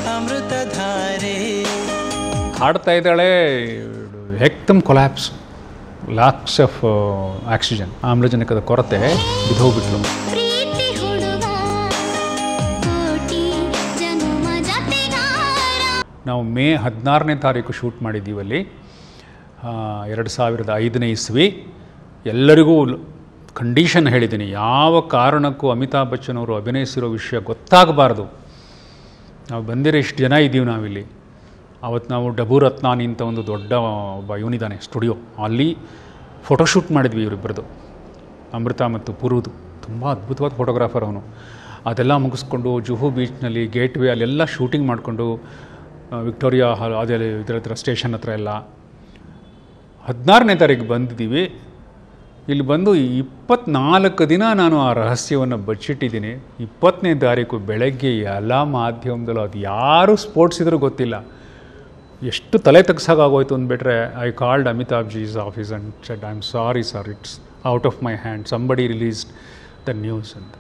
ಅಮೃತಧಾರೆ ಹಾಡ್ತಾ ಇದ್ದಾಳೆ ಹೆಕ್ತಮ್ ಕೊಲ್ಯಾಪ್ಸ್ ಲಾಕ್ಸ್ ಆಫ್ ಆಕ್ಸಿಜನ್ ಆಮ್ಲಜನಕದ ಕೊರತೆ ಬಿದ್ದೋಗ್ಬಿಟ್ಲು ಪ್ರೀತಿ ಹುಡುಗ ಕೋಟಿ ಜನುಮ ಜತೆಗಾರ ನಾವು ಮೇ ಹದಿನಾರನೇ ತಾರೀಕು ಶೂಟ್ ಮಾಡಿದ್ದೀವಿ ಅಲ್ಲಿ ಆ, ಎರಡು ಸಾವಿರದ ಐದನೇ ಇಸ್ವಿ ಎಲ್ಲರಿಗೂ ಕಂಡೀಷನ್ ಹೇಳಿದ್ದೀನಿ ಯಾವ ಕಾರಣಕ್ಕೂ ಅಮಿತಾಬ್ ಬಚ್ಚನ್ ಅವರು ಅಭಿನಯಿಸಿರೋ ವಿಷಯ ಗೊತ್ತಾಗಬಾರ್ದು ನಾವು ಬಂದಿರೋ ಇಷ್ಟು ಜನ ಇದ್ದೀವಿ ನಾವಿಲ್ಲಿ ಅವತ್ತು ನಾವು ಡಬು ರತ್ನಾನಿ ಅಂತ ಒಂದು ದೊಡ್ಡ ಒಬ್ಬ ಇವನಿದ್ದಾನೆ ಸ್ಟುಡಿಯೋ ಅಲ್ಲಿ ಫೋಟೋಶೂಟ್ ಮಾಡಿದ್ವಿ ಇವರಿಬ್ಬರದು ಅಮೃತ ಮತ್ತು ಪುರುದು ತುಂಬ ಅದ್ಭುತವಾದ ಫೋಟೋಗ್ರಾಫರ್ ಅವನು ಅದೆಲ್ಲ ಮುಗಿಸ್ಕೊಂಡು ಜುಹು ಬೀಚ್ನಲ್ಲಿ ಗೇಟ್ ವೇ ಅಲ್ಲೆಲ್ಲ ಶೂಟಿಂಗ್ ಮಾಡಿಕೊಂಡು ವಿಕ್ಟೋರಿಯಾ ಹಾಲ್ ಅದೇ ಇದರ ಹತ್ರ ಸ್ಟೇಷನ್ ಹತ್ರ ಎಲ್ಲ ಹದಿನಾರನೇ ತಾರೀಕು ಬಂದಿದ್ದೀವಿ ಇಲ್ಲಿ ಬಂದು ಇಪ್ಪತ್ನಾಲ್ಕು ದಿನ ನಾನು ಆ ರಹಸ್ಯವನ್ನು ಬಚ್ಚಿಟ್ಟಿದ್ದೀನಿ ಇಪ್ಪತ್ತನೇ ತಾರೀಕು ಬೆಳಗ್ಗೆ ಎಲ್ಲ ಮಾಧ್ಯಮದಲ್ಲೂ ಅದು ಯಾರು ಸ್ಪೋರ್ಟ್ಸ್ ಇದ್ರೂ ಗೊತ್ತಿಲ್ಲ ಎಷ್ಟು ತಲೆ ತೆಗ್ಸಾಗೋಯ್ತು ಅಂದ್ಬಿಟ್ರೆ I called Amitabh ji's office and said I am sorry sir it's out of my hand somebody released the news ಅಂತ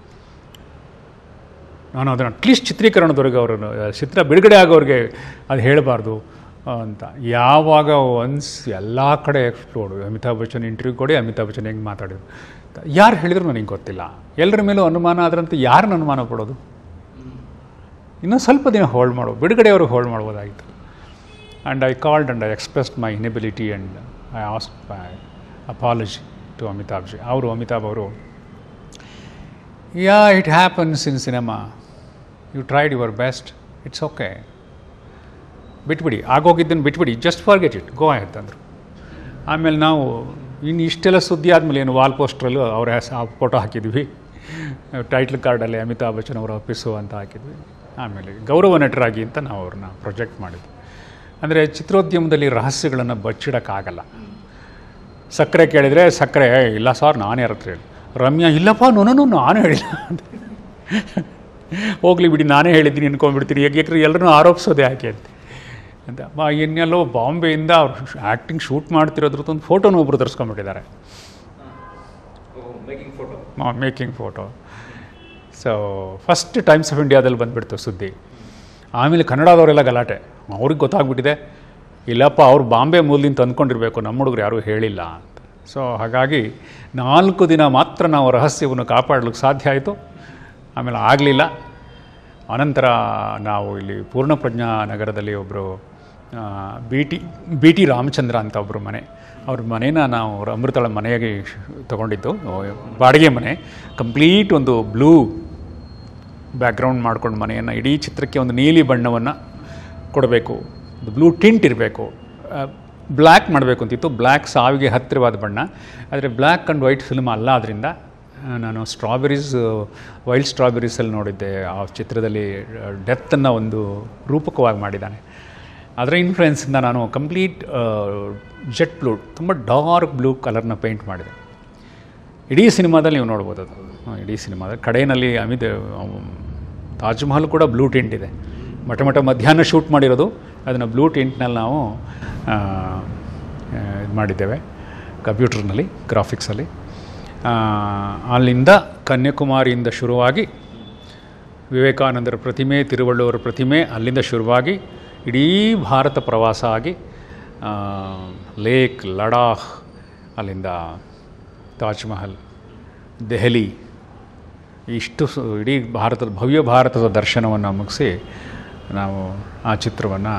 ನಾನು ಅದನ್ನು ಅಟ್ಲೀಸ್ಟ್ ಚಿತ್ರೀಕರಣದವರೆಗೆ ಅವರನ್ನು ಚಿತ್ರ ಬಿಡುಗಡೆ ಆಗೋರಿಗೆ ಅದು ಹೇಳಬಾರ್ದು ಅಂತ ಯಾವಾಗ ಒನ್ಸ್ ಎಲ್ಲ ಕಡೆ ಎಕ್ಸ್ಪ್ಲೋರ್ಡ್ ಅಮಿತಾಬ್ ಬಚ್ಚನ್ ಇಂಟರ್ವ್ಯೂ ಕೊಡಿ ಅಮಿತಾಬ್ ಬಚ್ಚನ್ ಹೆಂಗೆ ಮಾತಾಡಿದ್ರು ಯಾರು ಹೇಳಿದ್ರು ನನಗೆ ಗೊತ್ತಿಲ್ಲ ಎಲ್ಲರ ಮೇಲೂ ಅನುಮಾನ ಆದ್ರಂತ ಯಾರನ್ನ ಅನುಮಾನ ಪಡೋದು ಇನ್ನೂ ಸ್ವಲ್ಪ ದಿನ ಹೋಲ್ಡ್ ಮಾಡೋ ಬಿಡುಗಡೆಯವರು ಹೋಲ್ಡ್ ಮಾಡ್ಬೋದಾಗಿತ್ತು and I called and I expressed my inability and I ask my apology to Amitabh ji ಅವರು ಅಮಿತಾಬ್ ಅವರು yeah it happens in cinema you tried your best it's okay ಬಿಟ್ಬಿಡಿ ಆಗೋಗಿದ್ದನ್ನು ಬಿಟ್ಬಿಡಿ ಜಸ್ಟ್ ಫಾರ್ಗೆಟ್ ಇಟ್ ಗೋ ಆಯ್ತು ಅಂದರು ಆಮೇಲೆ ನಾವು ಇನ್ನು ಇಷ್ಟೆಲ್ಲ ಸುದ್ದಿ ಆದಮೇಲೆ ಏನು ವಾಲ್ ಪೋಸ್ಟ್ರಲ್ಲೂ ಅವ್ರ ಹೆಸ ಆ ಫೋಟೋ ಹಾಕಿದ್ವಿ ಟೈಟ್ಲ್ ಕಾರ್ಡಲ್ಲಿ ಅಮಿತಾಬ್ ಬಚ್ಚನ್ ಅವರ ಆಫೀಸು ಅಂತ ಹಾಕಿದ್ವಿ ಆಮೇಲೆ ಗೌರವ ನಟರಾಗಿ ಅಂತ ನಾವು ಅವ್ರನ್ನ ಪ್ರೊಜೆಕ್ಟ್ ಮಾಡಿದ್ವಿ ಅಂದರೆ ಚಿತ್ರೋದ್ಯಮದಲ್ಲಿ ರಹಸ್ಯಗಳನ್ನು ಬಚ್ಚಿಡೋಕ್ಕಾಗಲ್ಲ ಸಕ್ಕರೆ ಕೇಳಿದರೆ ಸಕ್ಕರೆ "ಏ, ಇಲ್ಲ ಸರ್ ನಾನು ಯಾರ ಹತ್ರ ಹೇಳಿ ರಮ್ಯಾ ಇಲ್ಲಪ್ಪ ನೋನು ನಾನು ಹೇಳಿಲ್ಲ ಅಂತ ಹೋಗ್ಲಿ ಬಿಡಿ ನಾನೇ ಹೇಳಿದ್ದೀನಿ ಅನ್ಕೊಂಡ್ಬಿಡ್ತೀನಿ ಯಾಕೆ ಎಲ್ಲರೂ ಆರೋಪಿಸೋದೇ ಯಾಕೆ ಅಂತ ಅಂತ ಬಾ ಇನ್ನೆಲ್ಲೋ ಬಾಂಬೆಯಿಂದ ಅವ್ರು ಆ್ಯಕ್ಟಿಂಗ್ ಶೂಟ್ ಮಾಡ್ತಿರೋದ್ರದ್ದು ಒಂದು ಫೋಟೋನ ಒಬ್ಬರು ತರಿಸ್ಕೊಂಡ್ಬಿಟ್ಟಿದ್ದಾರೆ making photo so first Times of ಇಂಡಿಯಾದಲ್ಲಿ ಬಂದುಬಿಡ್ತು ಸುದ್ದಿ ಆಮೇಲೆ ಕನ್ನಡದವರೆಲ್ಲ ಗಲಾಟೆ ಅವ್ರಿಗೆ ಗೊತ್ತಾಗ್ಬಿಟ್ಟಿದೆ ಇಲ್ಲಪ್ಪ ಅವ್ರು ಬಾಂಬೆ ಮೂಲದಿಂದ ತಂದ್ಕೊಂಡಿರ್ಬೇಕು ನಮ್ಮ ಹುಡುಗರು ಯಾರೂ ಹೇಳಿಲ್ಲ ಅಂತ ಸೊ ಹಾಗಾಗಿ ನಾಲ್ಕು ದಿನ ಮಾತ್ರ ನಾವು ರಹಸ್ಯವನ್ನು ಕಾಪಾಡಲಿಕ್ಕೆ ಸಾಧ್ಯ ಆಯಿತು ಆಮೇಲೆ ಆಗಲಿಲ್ಲ ಅನಂತರ ನಾವು ಇಲ್ಲಿ ಪೂರ್ಣಪ್ರಜ್ಞಾ ನಗರದಲ್ಲಿ ಒಬ್ಬರು B T B T Ramachandra ಅಂತ ಒಬ್ಬರು ಮನೆ ಅವ್ರ ಮನೇನ ನಾವು ಅವ್ರ ಅಮೃತಳ ಮನೆಯಾಗಿ ತೊಗೊಂಡಿದ್ದು ಬಾಡಿಗೆ ಮನೆ ಕಂಪ್ಲೀಟ್ ಒಂದು ಬ್ಲೂ ಬ್ಯಾಕ್ಗ್ರೌಂಡ್ ಮಾಡ್ಕೊಂಡು ಮನೆಯನ್ನು ಇಡೀ ಚಿತ್ರಕ್ಕೆ ಒಂದು ನೀಲಿ ಬಣ್ಣವನ್ನು ಕೊಡಬೇಕು ಒಂದು ಬ್ಲೂ ಟಿಂಟ್ ಇರಬೇಕು ಬ್ಲ್ಯಾಕ್ ಮಾಡಬೇಕು ಅಂತಿತ್ತು ಬ್ಲ್ಯಾಕ್ ಸಾವಿಗೆ ಹತ್ತಿರವಾದ ಬಣ್ಣ ಆದರೆ ಬ್ಲ್ಯಾಕ್ ಆ್ಯಂಡ್ ವೈಟ್ ಫಿಲ್ಮ್ ಅಲ್ಲ ಅದರಿಂದ ನಾನು ಸ್ಟ್ರಾಬೆರೀಸ್ ವೈಲ್ಡ್ ಸ್ಟ್ರಾಬೆರೀಸಲ್ಲಿ ನೋಡಿದ್ದೆ ಆ ಚಿತ್ರದಲ್ಲಿ ಡೆತ್ತನ್ನು ಒಂದು ರೂಪಕವಾಗಿ ಮಾಡಿದ್ದಾನೆ ಅದರ ಇನ್ಫ್ಲುಯೆನ್ಸಿಂದ ನಾನು ಕಂಪ್ಲೀಟ್ ಜೆಟ್ ಬ್ಲೂ ತುಂಬ ಡಾರ್ಕ್ ಬ್ಲೂ ಕಲರ್ನ ಪೇಂಟ್ ಮಾಡಿದೆ ಇಡೀ ಸಿನಿಮಾದಲ್ಲಿ ನೀವು ನೋಡ್ಬೋದು ಅದು ಹ್ಮ್, ಇಡೀ ಸಿನಿಮಾದಲ್ಲಿ ಕಡೆಯಲ್ಲಿ ಅಮಿತ್ ತಾಜ್ ಮಹಲ್ ಕೂಡ ಬ್ಲೂ ಟಿಂಟ್ ಇದೆ ಮಠ ಮಠ ಮಧ್ಯಾಹ್ನ ಶೂಟ್ ಮಾಡಿರೋದು ಅದನ್ನು ಬ್ಲೂ ಟಿಂಟ್ನಲ್ಲಿ ನಾವು ಇದು ಮಾಡಿದ್ದೇವೆ ಕಂಪ್ಯೂಟರ್ನಲ್ಲಿ ಗ್ರಾಫಿಕ್ಸಲ್ಲಿ ಆ, ಅಲ್ಲಿಂದ ಕನ್ಯಾಕುಮಾರಿಯಿಂದ ಶುರುವಾಗಿ ವಿವೇಕಾನಂದರ ಪ್ರತಿಮೆ ತಿರುವಳ್ಳುವರ ಪ್ರತಿಮೆ ಅಲ್ಲಿಂದ ಶುರುವಾಗಿ ಇಡೀ ಭಾರತ ಪ್ರವಾಸ ಆಗಿ ಆ, ಲೇಕ್ ಲಡಾಖ್ ಅಲ್ಲಿಂದ ತಾಜ್ ಮಹಲ್ ದೆಹಲಿ ಇಷ್ಟು ಸು- ಇಡೀ ಭಾರತದ ಭವ್ಯ ಭಾರತದ ದರ್ಶನವನ್ನು ಮುಗಿಸಿ ನಾವು ಆ ಚಿತ್ರವನ್ನು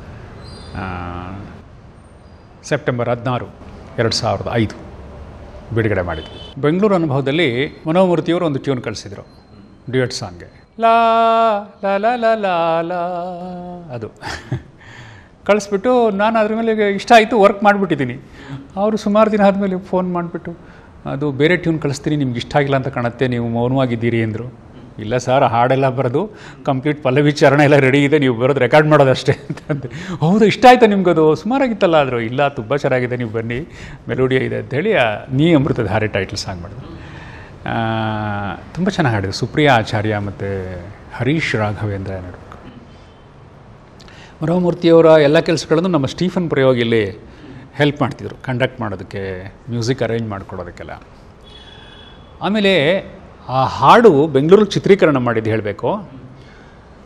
ಸೆಪ್ಟೆಂಬರ್ ಹದಿನಾರು ಎರಡು ಸಾವಿರದ ಐದು ಬಿಡುಗಡೆ ಮಾಡಿದ್ವಿ ಬೆಂಗಳೂರು ಅನುಭವದಲ್ಲಿ ಮನೋಮೂರ್ತಿಯವರು ಒಂದು ಟ್ಯೂನ್ ಕಳಿಸಿದರು ಡ್ಯೂಯಟ್ ಸಾಂಗ್ಗೆ ಲಾ ಲಾ ಲಾ ಲಾ ಲಾ ಲಾ ಅದು ಕಳಿಸ್ಬಿಟ್ಟು ನಾನು ಅದ್ರ ಮೇಲೆ ಇಷ್ಟ ಆಯಿತು ವರ್ಕ್ ಮಾಡಿಬಿಟ್ಟಿದ್ದೀನಿ ಅವರು ಸುಮಾರು ದಿನ ಆದಮೇಲೆ ಫೋನ್ ಮಾಡಿಬಿಟ್ಟು ಅದು ಬೇರೆ ಟ್ಯೂನ್ ಕಳಿಸ್ತೀನಿ ನಿಮ್ಗೆ ಇಷ್ಟ ಆಗಿಲ್ಲ ಅಂತ ಕಾಣುತ್ತೆ ನೀವು ಮೌನವಾಗಿದ್ದೀರಿ ಅಂದರು ಇಲ್ಲ ಸರ್ ಹಾಡೆಲ್ಲ ಬರೋದು ಕಂಪ್ಲೀಟ್ ಪಲ್ಲವಿ ಚರಣ ಎಲ್ಲ ರೆಡಿ ಇದೆ ನೀವು ಬರೋದು ರೆಕಾರ್ಡ್ ಮಾಡೋದಷ್ಟೇ ಅಂತಂದೆ ಹೌದು ಇಷ್ಟ ಆಯ್ತಾ ನಿಮ್ಗದು ಸುಮಾರಾಗಿತ್ತಲ್ಲ ಆದರೂ ಇಲ್ಲ ತುಂಬ ಚೆನ್ನಾಗಿದೆ ನೀವು ಬನ್ನಿ ಮೆಲೋಡಿಯ ಇದೆ ಅಂಥೇಳಿ ಆ ನೀ ಅಮೃತದ ಹಾರೆ ಟೈಟಲ್ ಸಾಂಗ್ ಮಾಡಿದ್ರು ತುಂಬ ಚೆನ್ನಾಗಿ ಹಾಡಿದ್ರು ಸುಪ್ರಿಯಾ ಆಚಾರ್ಯ ಮತ್ತು ಹರೀಶ್ ರಾಘವೇಂದ್ರ ನಡು ಮನೋಮೂರ್ತಿಯವರ ಎಲ್ಲ ಕೆಲಸಗಳನ್ನು ನಮ್ಮ ಸ್ಟೀಫನ್ ಪ್ರಯೋಗ ಇಲ್ಲಿ ಹೆಲ್ಪ್ ಮಾಡ್ತಿದ್ರು ಕಂಡಕ್ಟ್ ಮಾಡೋದಕ್ಕೆ ಮ್ಯೂಸಿಕ್ ಅರೇಂಜ್ ಮಾಡಿಕೊಡೋದಕ್ಕೆಲ್ಲ ಆಮೇಲೆ ಆ ಹಾಡು ಬೆಂಗಳೂರಲ್ಲಿ ಚಿತ್ರೀಕರಣ ಮಾಡಿದ್ದು ಹೇಳಬೇಕು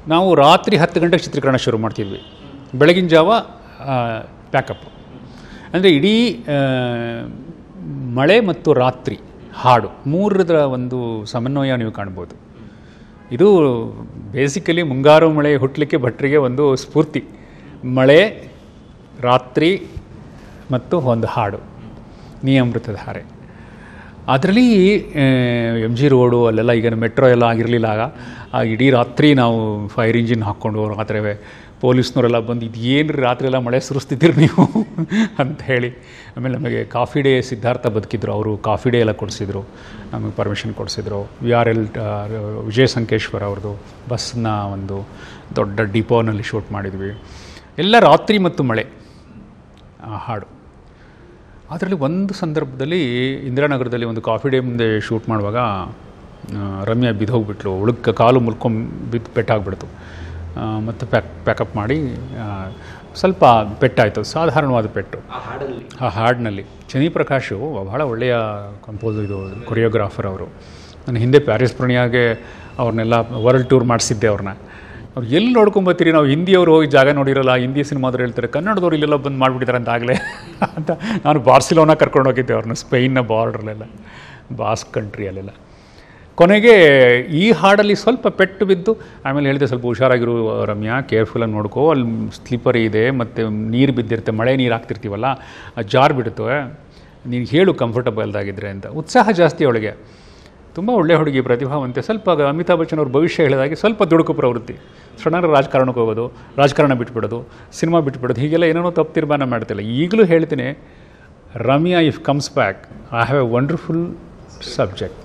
ನಾವು ರಾತ್ರಿ ಹತ್ತು ಗಂಟೆಗೆ ಚಿತ್ರೀಕರಣ ಶುರು ಮಾಡ್ತಿದ್ವಿ ಬೆಳಗಿನ ಜಾವ ಪ್ಯಾಕಪ್ ಅಂದರೆ ಇಡೀ ಆ, ಮಳೆ ಮತ್ತು ರಾತ್ರಿ ಹಾಡು ಮೂರರ ಒಂದು ಸಮನ್ವಯ ನೀವು ಕಾಣ್ಬೋದು ಇದು ಬೇಸಿಕಲಿ ಮುಂಗಾರು ಮಳೆ ಹುಟ್ಟಲಿಕ್ಕೆ ಭಟ್ರಿಗೆ ಒಂದು ಸ್ಫೂರ್ತಿ ಮಳೆ ರಾತ್ರಿ ಮತ್ತು ಒಂದು ಹಾಡು ನೀ ಅಮೃತದ ಹಾರೆ ಅದರಲ್ಲಿ ಎಮ್ ಜಿ ರೋಡು ಅಲ್ಲೆಲ್ಲ ಈಗ ಮೆಟ್ರೋ ಎಲ್ಲ ಆಗಿರಲಿಲ್ಲ ಆಗ ಆ ಇಡೀ ರಾತ್ರಿ ನಾವು ಫೈರ್ ಇಂಜಿನ್ ಹಾಕ್ಕೊಂಡು ರಾತ್ರಿ ಪೊಲೀಸ್ನವರೆಲ್ಲ ಬಂದು ಇದು ಏನು ರಾತ್ರಿ ಎಲ್ಲ ಮಳೆ ಸುರಿಸ್ತಿದ್ದೀರಿ ನೀವು ಅಂತ ಹೇಳಿ ಆಮೇಲೆ ನಮಗೆ ಕಾಫಿ ಡೇ ಸಿದ್ಧಾರ್ಥ ಬದುಕಿದ್ರು ಅವರು ಕಾಫಿ ಡೇ ಎಲ್ಲ ಕೊಡಿಸಿದ್ರು ನಮಗೆ ಪರ್ಮಿಷನ್ ಕೊಡಿಸಿದ್ರು V R L Vijaya Sankeshwar ಅವ್ರದ್ದು ಬಸ್ನ ಒಂದು ದೊಡ್ಡ ಡಿಪೋನಲ್ಲಿ ಶೂಟ್ ಮಾಡಿದ್ವಿ ಎಲ್ಲ ರಾತ್ರಿ ಮತ್ತು ಮಳೆ ಆ ಹಾಡು ಅದರಲ್ಲಿ ಒಂದು ಸಂದರ್ಭದಲ್ಲಿ ಇಂದಿರಾನಗರದಲ್ಲಿ ಒಂದು ಕಾಫಿ ಡೇ ಮುಂದೆ ಶೂಟ್ ಮಾಡುವಾಗ ಆ, ರಮ್ಯಾ ಬಿದ್ದೋಗ್ಬಿಟ್ಲು ಉಳುಕ ಕಾಲು ಮುಲ್ಕೊಂಡ್ ಬಿದ್ದು ಪೆಟ್ಟಾಗ್ಬಿಡ್ತು ಆ, ಮತ್ತು ಪ್ಯಾಕ್ ಪ್ಯಾಕಪ್ ಮಾಡಿ ಆ, ಸ್ವಲ್ಪ ಪೆಟ್ಟಾಯಿತು ಸಾಧಾರಣವಾದ ಪೆಟ್ಟು ಆ ಹಾಡಲ್ಲಿ ಆ ಹಾಡಿನಲ್ಲಿ ಚನಿ ಪ್ರಕಾಶು ಬಹಳ ಒಳ್ಳೆಯ ಕಂಪೋಸ್ ಇದು ಕೊರಿಯೋಗ್ರಾಫರ್ ಅವರು ನಾನು ಹಿಂದೆ ಪ್ಯಾರಿಸ್ ಪ್ರಣಯಾಗೆ ಅವ್ರನ್ನೆಲ್ಲ ವರ್ಲ್ಡ್ ಟೂರ್ ಮಾಡಿಸಿದ್ದೆ ಅವ್ರನ್ನ ಅವ್ರು ಎಲ್ಲಿ ನೋಡ್ಕೊಂಬತ್ತೀರಿ ನಾವು ಹಿಂದಿಯವರು ಹೋಗಿ ಜಾಗ ನೋಡಿರಲ್ಲ ಹಿಂದಿ ಸಿನಿಮಾದವ್ರು ಹೇಳ್ತಾರೆ ಕನ್ನಡದವ್ರು ಇಲ್ಲೆಲ್ಲ ಬಂದು ಮಾಡಿಬಿಟ್ಟಿದ್ದಾರೆ ಅಂತ ಆಗಲೇ ಅಂತ ನಾನು ಬಾರ್ಸಿಲೋನಾ ಕರ್ಕೊಂಡು ಹೋಗಿದ್ದೆ ಅವ್ರನ್ನ ಸ್ಪೈನ್ನ ಬಾರ್ಡ್ರಲ್ಲೆಲ್ಲ ಬಾಸ್ ಕಂಟ್ರಿಯಲ್ಲೆಲ್ಲ ಕೊನೆಗೆ ಈ ಹಾಡಲ್ಲಿ ಸ್ವಲ್ಪ ಪೆಟ್ಟು ಬಿದ್ದು ಆಮೇಲೆ ಹೇಳಿದೆ ಸ್ವಲ್ಪ ಹುಷಾರಾಗಿರು ರಮ್ಯಾ ಕೇರ್ಫುಲ್ಲಾಗಿ ನೋಡ್ಕೋ ಅಲ್ಲಿ ಸ್ಲಿಪ್ಪರಿ ಇದೆ ಮತ್ತು ನೀರು ಬಿದ್ದಿರುತ್ತೆ ಮಳೆ ನೀರು ಹಾಕ್ತಿರ್ತೀವಲ್ಲ ಅದು ಜಾರ್ ಬಿಡುತ್ತೆ ನೀನು ಹೇಳು ಕಂಫರ್ಟಬಲ್ದಾಗಿದ್ದರೆ ಅಂತ ಉತ್ಸಾಹ ಜಾಸ್ತಿ ಅವಳಿಗೆ ತುಂಬ ಒಳ್ಳೆ ಹುಡುಗಿ ಪ್ರತಿಭಾವಂತೆ ಸ್ವಲ್ಪ ಅಮಿತಾಬ್ ಬಚ್ಚನ್ ಅವ್ರ ಭವಿಷ್ಯ ಹೇಳಿದಾಗೆ ಸ್ವಲ್ಪ ದುಡುಕು ಪ್ರವೃತ್ತಿ ಸಡನ್ ರಾಜಕಾರಣಕ್ಕೆ ಹೋಗೋದು ರಾಜಕಾರಣ ಬಿಟ್ಬಿಡೋದು ಸಿನಿಮಾ ಬಿಟ್ಬಿಡೋದು ಹೀಗೆಲ್ಲ ಏನೇನೋ ತಪ್ಪು ತೀರ್ಮಾನ ಮಾಡ್ತಿಲ್ಲ ಈಗಲೂ ಹೇಳ್ತೀನಿ Ramya if comes back I have a wonderful subject